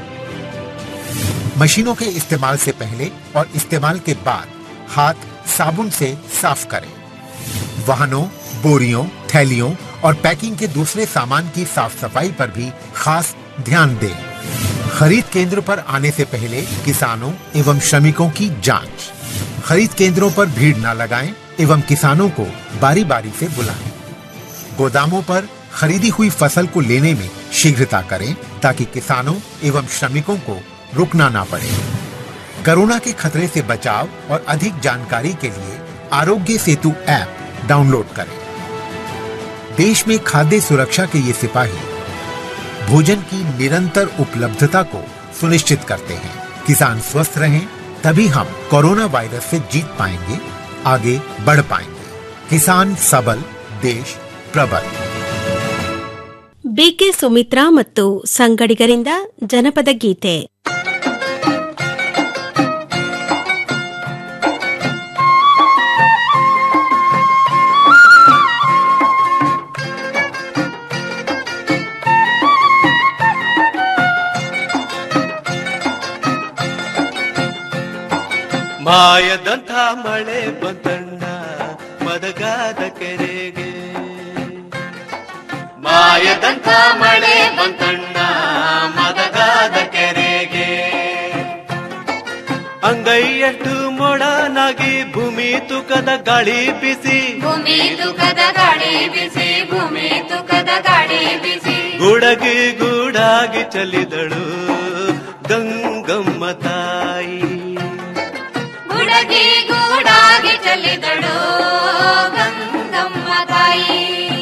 मशीनों के इस्तेमाल से पहले और इस्तेमाल के बाद हाथ साबुन से साफ करें वाहनों बोरियों थैलियों और पैकिंग के दूसरे सामान की साफ सफाई पर भी खास ध्यान दें खरीद केंद्र पर आने से पहले किसानों एवं श्रमिकों की जांच खरीद केंद्रों पर भीड़ न लगाएं एवं किसानों को बारी बारी से बुलाएं गोदामों पर खरीदी हुई फसल को लेने में शीघ्रता करें ताकि किसानों एवं श्रमिकों को रुकना ना पड़े कोरोना के खतरे से बचाव और अधिक जानकारी के लिए आरोग्य सेतु ऐप डाउनलोड करें देश में खाद्य सुरक्षा के ये सिपाही भोजन की निरंतर उपलब्धता को सुनिश्चित करते हैं किसान स्वस्थ रहें तभी हम कोरोना वायरस से जीत पाएंगे आगे बढ़ पाएंगे किसान सबल देश प्रबल ಬಿಕೆ ಸುಮಿತ್ರಾ ಮತ್ತು ಸಂಗಡಿಗರಿಂದ ಜನಪದ ಗೀತೆ ಮಾಯದಂಥ ಮಳೆ ಬಂತಣ್ಣ ಮದಗಾದ ಕೆರೆಗೆ ಮಾಯದಂಥ ಮಳೆ ಬಂತಣ್ಣ ಮದಗಾದ ಕೆರೆಗೆ ಅಂಗೈಯಷ್ಟು ಮೊಡನಾಗಿ ಭೂಮಿ ತುಕದ ಗಾಳಿ ಬಿಸಿ ಭೂಮಿ ತುಕದ ಗಾಡಿ ಬಿಸಿ ಭೂಮಿ ತುಕದ ಗಾಡಿ ಬಿಸಿ ಗುಡಗಿ ಗೂಡಾಗಿ ಚಲಿದಳು ಗಂಗಮ್ಮ ತಾಯಿ ಗುಡಗಿ ಗೂಡಾಗಿ ಚೆಲ್ಲಿದಳು ಗಂಗಮ್ಮ ತಾಯಿ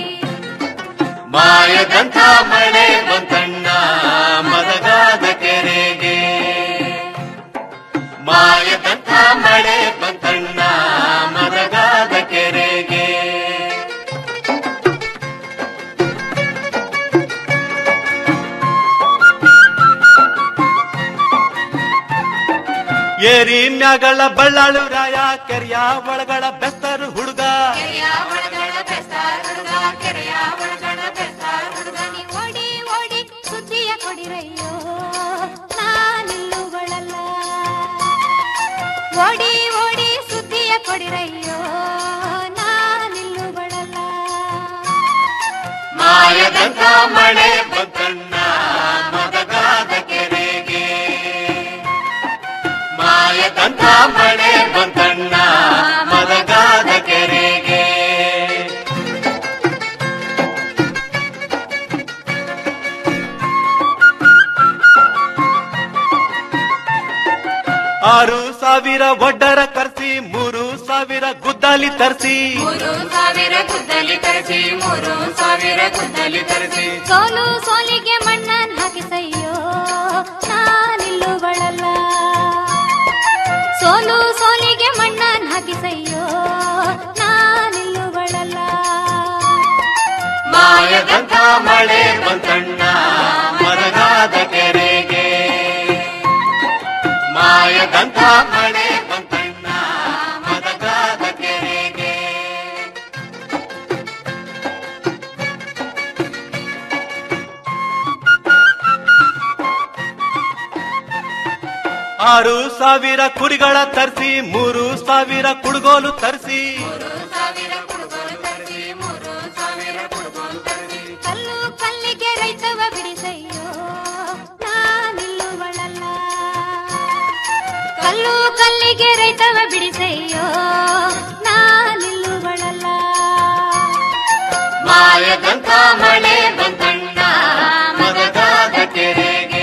ಮಾಯದಂಥ ಮಳೆ ಬಂತಣ್ಣ ಮದಗಾದ ಕೆರೆಗೆ ಮಾಯದಂಥ ಮಳೆ ಬಂತಣ್ಣ ಮದಗಾದ ಕೆರೆಗೆ ಏರಿ ಮ್ಯಾಗಳ ಬಳ್ಳಾಳು ರಾಯ ಕೆರೆಯ ಒಳಗಳ ಬೆಸ್ತರು ಹುಡುಗ ಕೆರೆಯ ಒಳಗಡ ಬೆಸ್ತಾರ್ ಹುಡುಗ ಕೆರೆಯ ಒಳಗಡ ಬೆಸ್ತಾರ್ ಹುಡುಗ ನೀ ಓಡಿ ಓಡಿ ಸುದ್ದಿಯ ಕೊಡಿರಯ್ಯೋ ನಾನಿಲ್ಲುಗಳಲ್ಲ ಓಡಿ ಓಡಿ ಸುದ್ದಿಯ ಕೊಡಿರಯ್ಯೋ ನಾನಿಲ್ಲುಗಳಲ್ಲ ಮಾಯದಂಥ ಮಳೆ ಬಂತಣ್ಣ ಮದಗಾದ ಕೆರೆಗೆ ಮಾಯದಂಥ ಮಳೆ ಬಂತಣ್ಣ ಮದಗಾದ ಕೆರೆಗೆ ಆರು ಸಾವಿರ ಒಡ್ಡರ ಕರ್ಸಿ ಮೂರು ಸಾವಿರ ಗುದ್ದಾಲಿ ತರಿಸಿ ಮೂರು ಸಾವಿರ ಗುದ್ದಲಿ ತರಿಸಿ ಮೂರು ಸಾವಿರ ಗುದ್ದಲಿ ತರಿಸಿ ಸೋಲು ಸೋಲಿಗೆ ಮಣ್ಣನ್ ಹಾಕಿಸಯ್ಯೋ ನಾನಿಲ್ಲುಗಳಲ್ಲ ಸೋಲು ಸೋಲಿಗೆ ಮಣ್ಣನ್ ಹಾಕಿಸಯ್ಯೋ ನಾನಿಲ್ಲುಗಳಲ್ಲ ಮಾಯದಂಥ ಮಳೆ ಬಂತಣ್ಣ ಮರಗಾದ ಕೆರೆಗೆ ಮಾಯದಂಥ ಮಳೆ ಬಂತಣ್ಣ ಮದಗಾದ ಕೆರೆಗೆ ಆರು ಸಾವಿರ ಕುರಿಗಳ ತರಿಸಿ ಮೂರು ಸಾವಿರ ಕುಡುಗೋಲು ತರಿಸಿ ಕಲ್ಲು ಕಲ್ಲಿಗೆ ರೈತವ ಬಿಡಿಸಯ್ಯೋ ನಾನಿಲ್ಲುಗಳಲ್ಲ ಕಲ್ಲು ಕಲ್ಲಿಗೆ ರೈತವ ಬಿಡಿಸಯ್ಯೋ ನಾನಿಲ್ಲುಗಳಲ್ಲ ಮಾಯದಂಥ ಮಳೆ ಬಂತಣ್ಣ ಮದಗಾದ ಕೆರೆಗೆ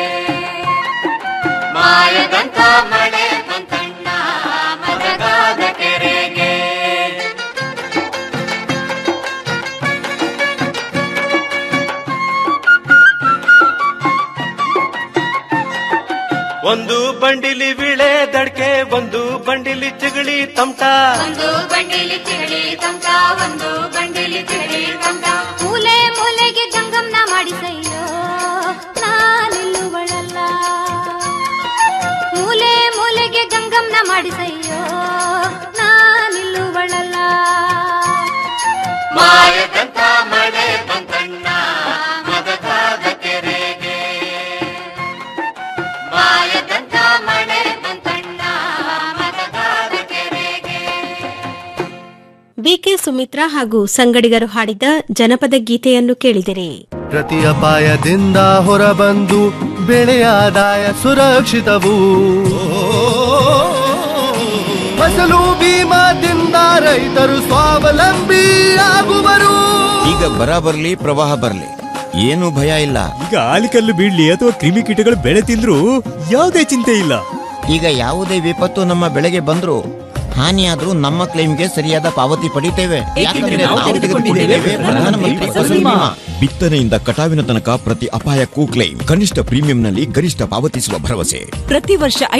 ಮಾಯದಂಥ ಮಳೆ ಬಂತಣ್ಣ ಮದಗಾದ ಕೆರೆಗೆ ಒಂದು ಬಂಡಿಲಿ ವಿಳೆ ದಡ್ಕೆ ಒಂದು ಬಂಡಿಲಿ ಚಿಗಳಿ ತಮಟ ಒಂದು ಬಂಡಿಲಿ ಚಿಗಳಿ ತಂಕ ಒಂದು ಬಂಡಿಲಿ ಚಿಗಳಿ ತಂಕ ಮೂಲೆ ಮೂಲೆಗೆ ಗಂಗಮ್ನ ಮಾಡಿಸಯ್ಯೋ ನಾನಿಲ್ಲುಗಳಲ್ಲ ಮೂಲೆ ಮೂಲೆಗೆ ಗಂಗಮ್ನ ಮಾಡಿಸಯ್ಯೋ ನಾನಿಲ್ಲುಗಳಲ್ಲ ಮಾಯದಂಥ ಮಳೆ ಬಂತಣ್ಣ ಮದಗಾದ ಕೆರೆಗೆ ಮಾಯದಂಥ ಮಳೆ ಬಂತಣ್ಣ ಮದಗಾದ ಕೆರೆಗೆ ಬಿಕೆ ಸುಮಿತ್ರಾ ಹಾಗೂ ಸಂಗಡಿಗರು ಹಾಡಿದ ಜನಪದ ಗೀತೆಯನ್ನು ಕೇಳಿದಿರಿ ಪ್ರತಿ ಅಪಾಯದಿಂದ ಹೊರಬಂದು ಬೆಳೆಯ ಆದಾಯ ಸುರಕ್ಷಿತವು ಫಸಲು ಬೀಮಾದಿಂದ ರೈತರು ಸ್ವಾವಲಂಬಿ ಆಗುವರು ಈಗ ಬರ ಬರ್ಲಿ ಪ್ರವಾಹ ಬರ್ಲಿ ಏನು ಭಯ ಇಲ್ಲ ಈಗ ಆಲಿಕಲ್ಲು ಬೀಳ್ಲಿ ಅಥವಾ ಕ್ರಿಮಿಕೀಟಗಳು ಬೆಳೆ ತಿಂದ್ರು ಯಾವುದೇ ಚಿಂತೆ ಇಲ್ಲ ಈಗ ಯಾವುದೇ ವಿಪತ್ತು ನಮ್ಮ ಬೆಳೆಗೆ ಬಂದ್ರು ಹಾನಿಯಾದ್ರೂ ನಮ್ಮ ಕ್ಲೈಮ್ಗೆ ಸರಿಯಾದ ಪಾವತಿ ಪಡಿತೇವೆ ಯಾಕಂದ್ರೆ ನಾವು ತೆಗೆದುಕೊಂಡಿದ್ದೇವೆ ಪ್ರಧಾನಮಂತ್ರಿ ಫಸಲ್ ಬಿಮಾ ಬಿತ್ತನೆಯಿಂದ ಕಟಾವಿನ ತನಕ ಪ್ರತಿ ಅಪಾಯಕ್ಕೂ ಕ್ಲೈಮ್ ಕನಿಷ್ಠ ಪ್ರೀಮಿಯಂನಲ್ಲಿ ಗರಿಷ್ಠ ಪಾವತಿಸುವ ಭರವಸೆ ಪ್ರತಿ ವರ್ಷ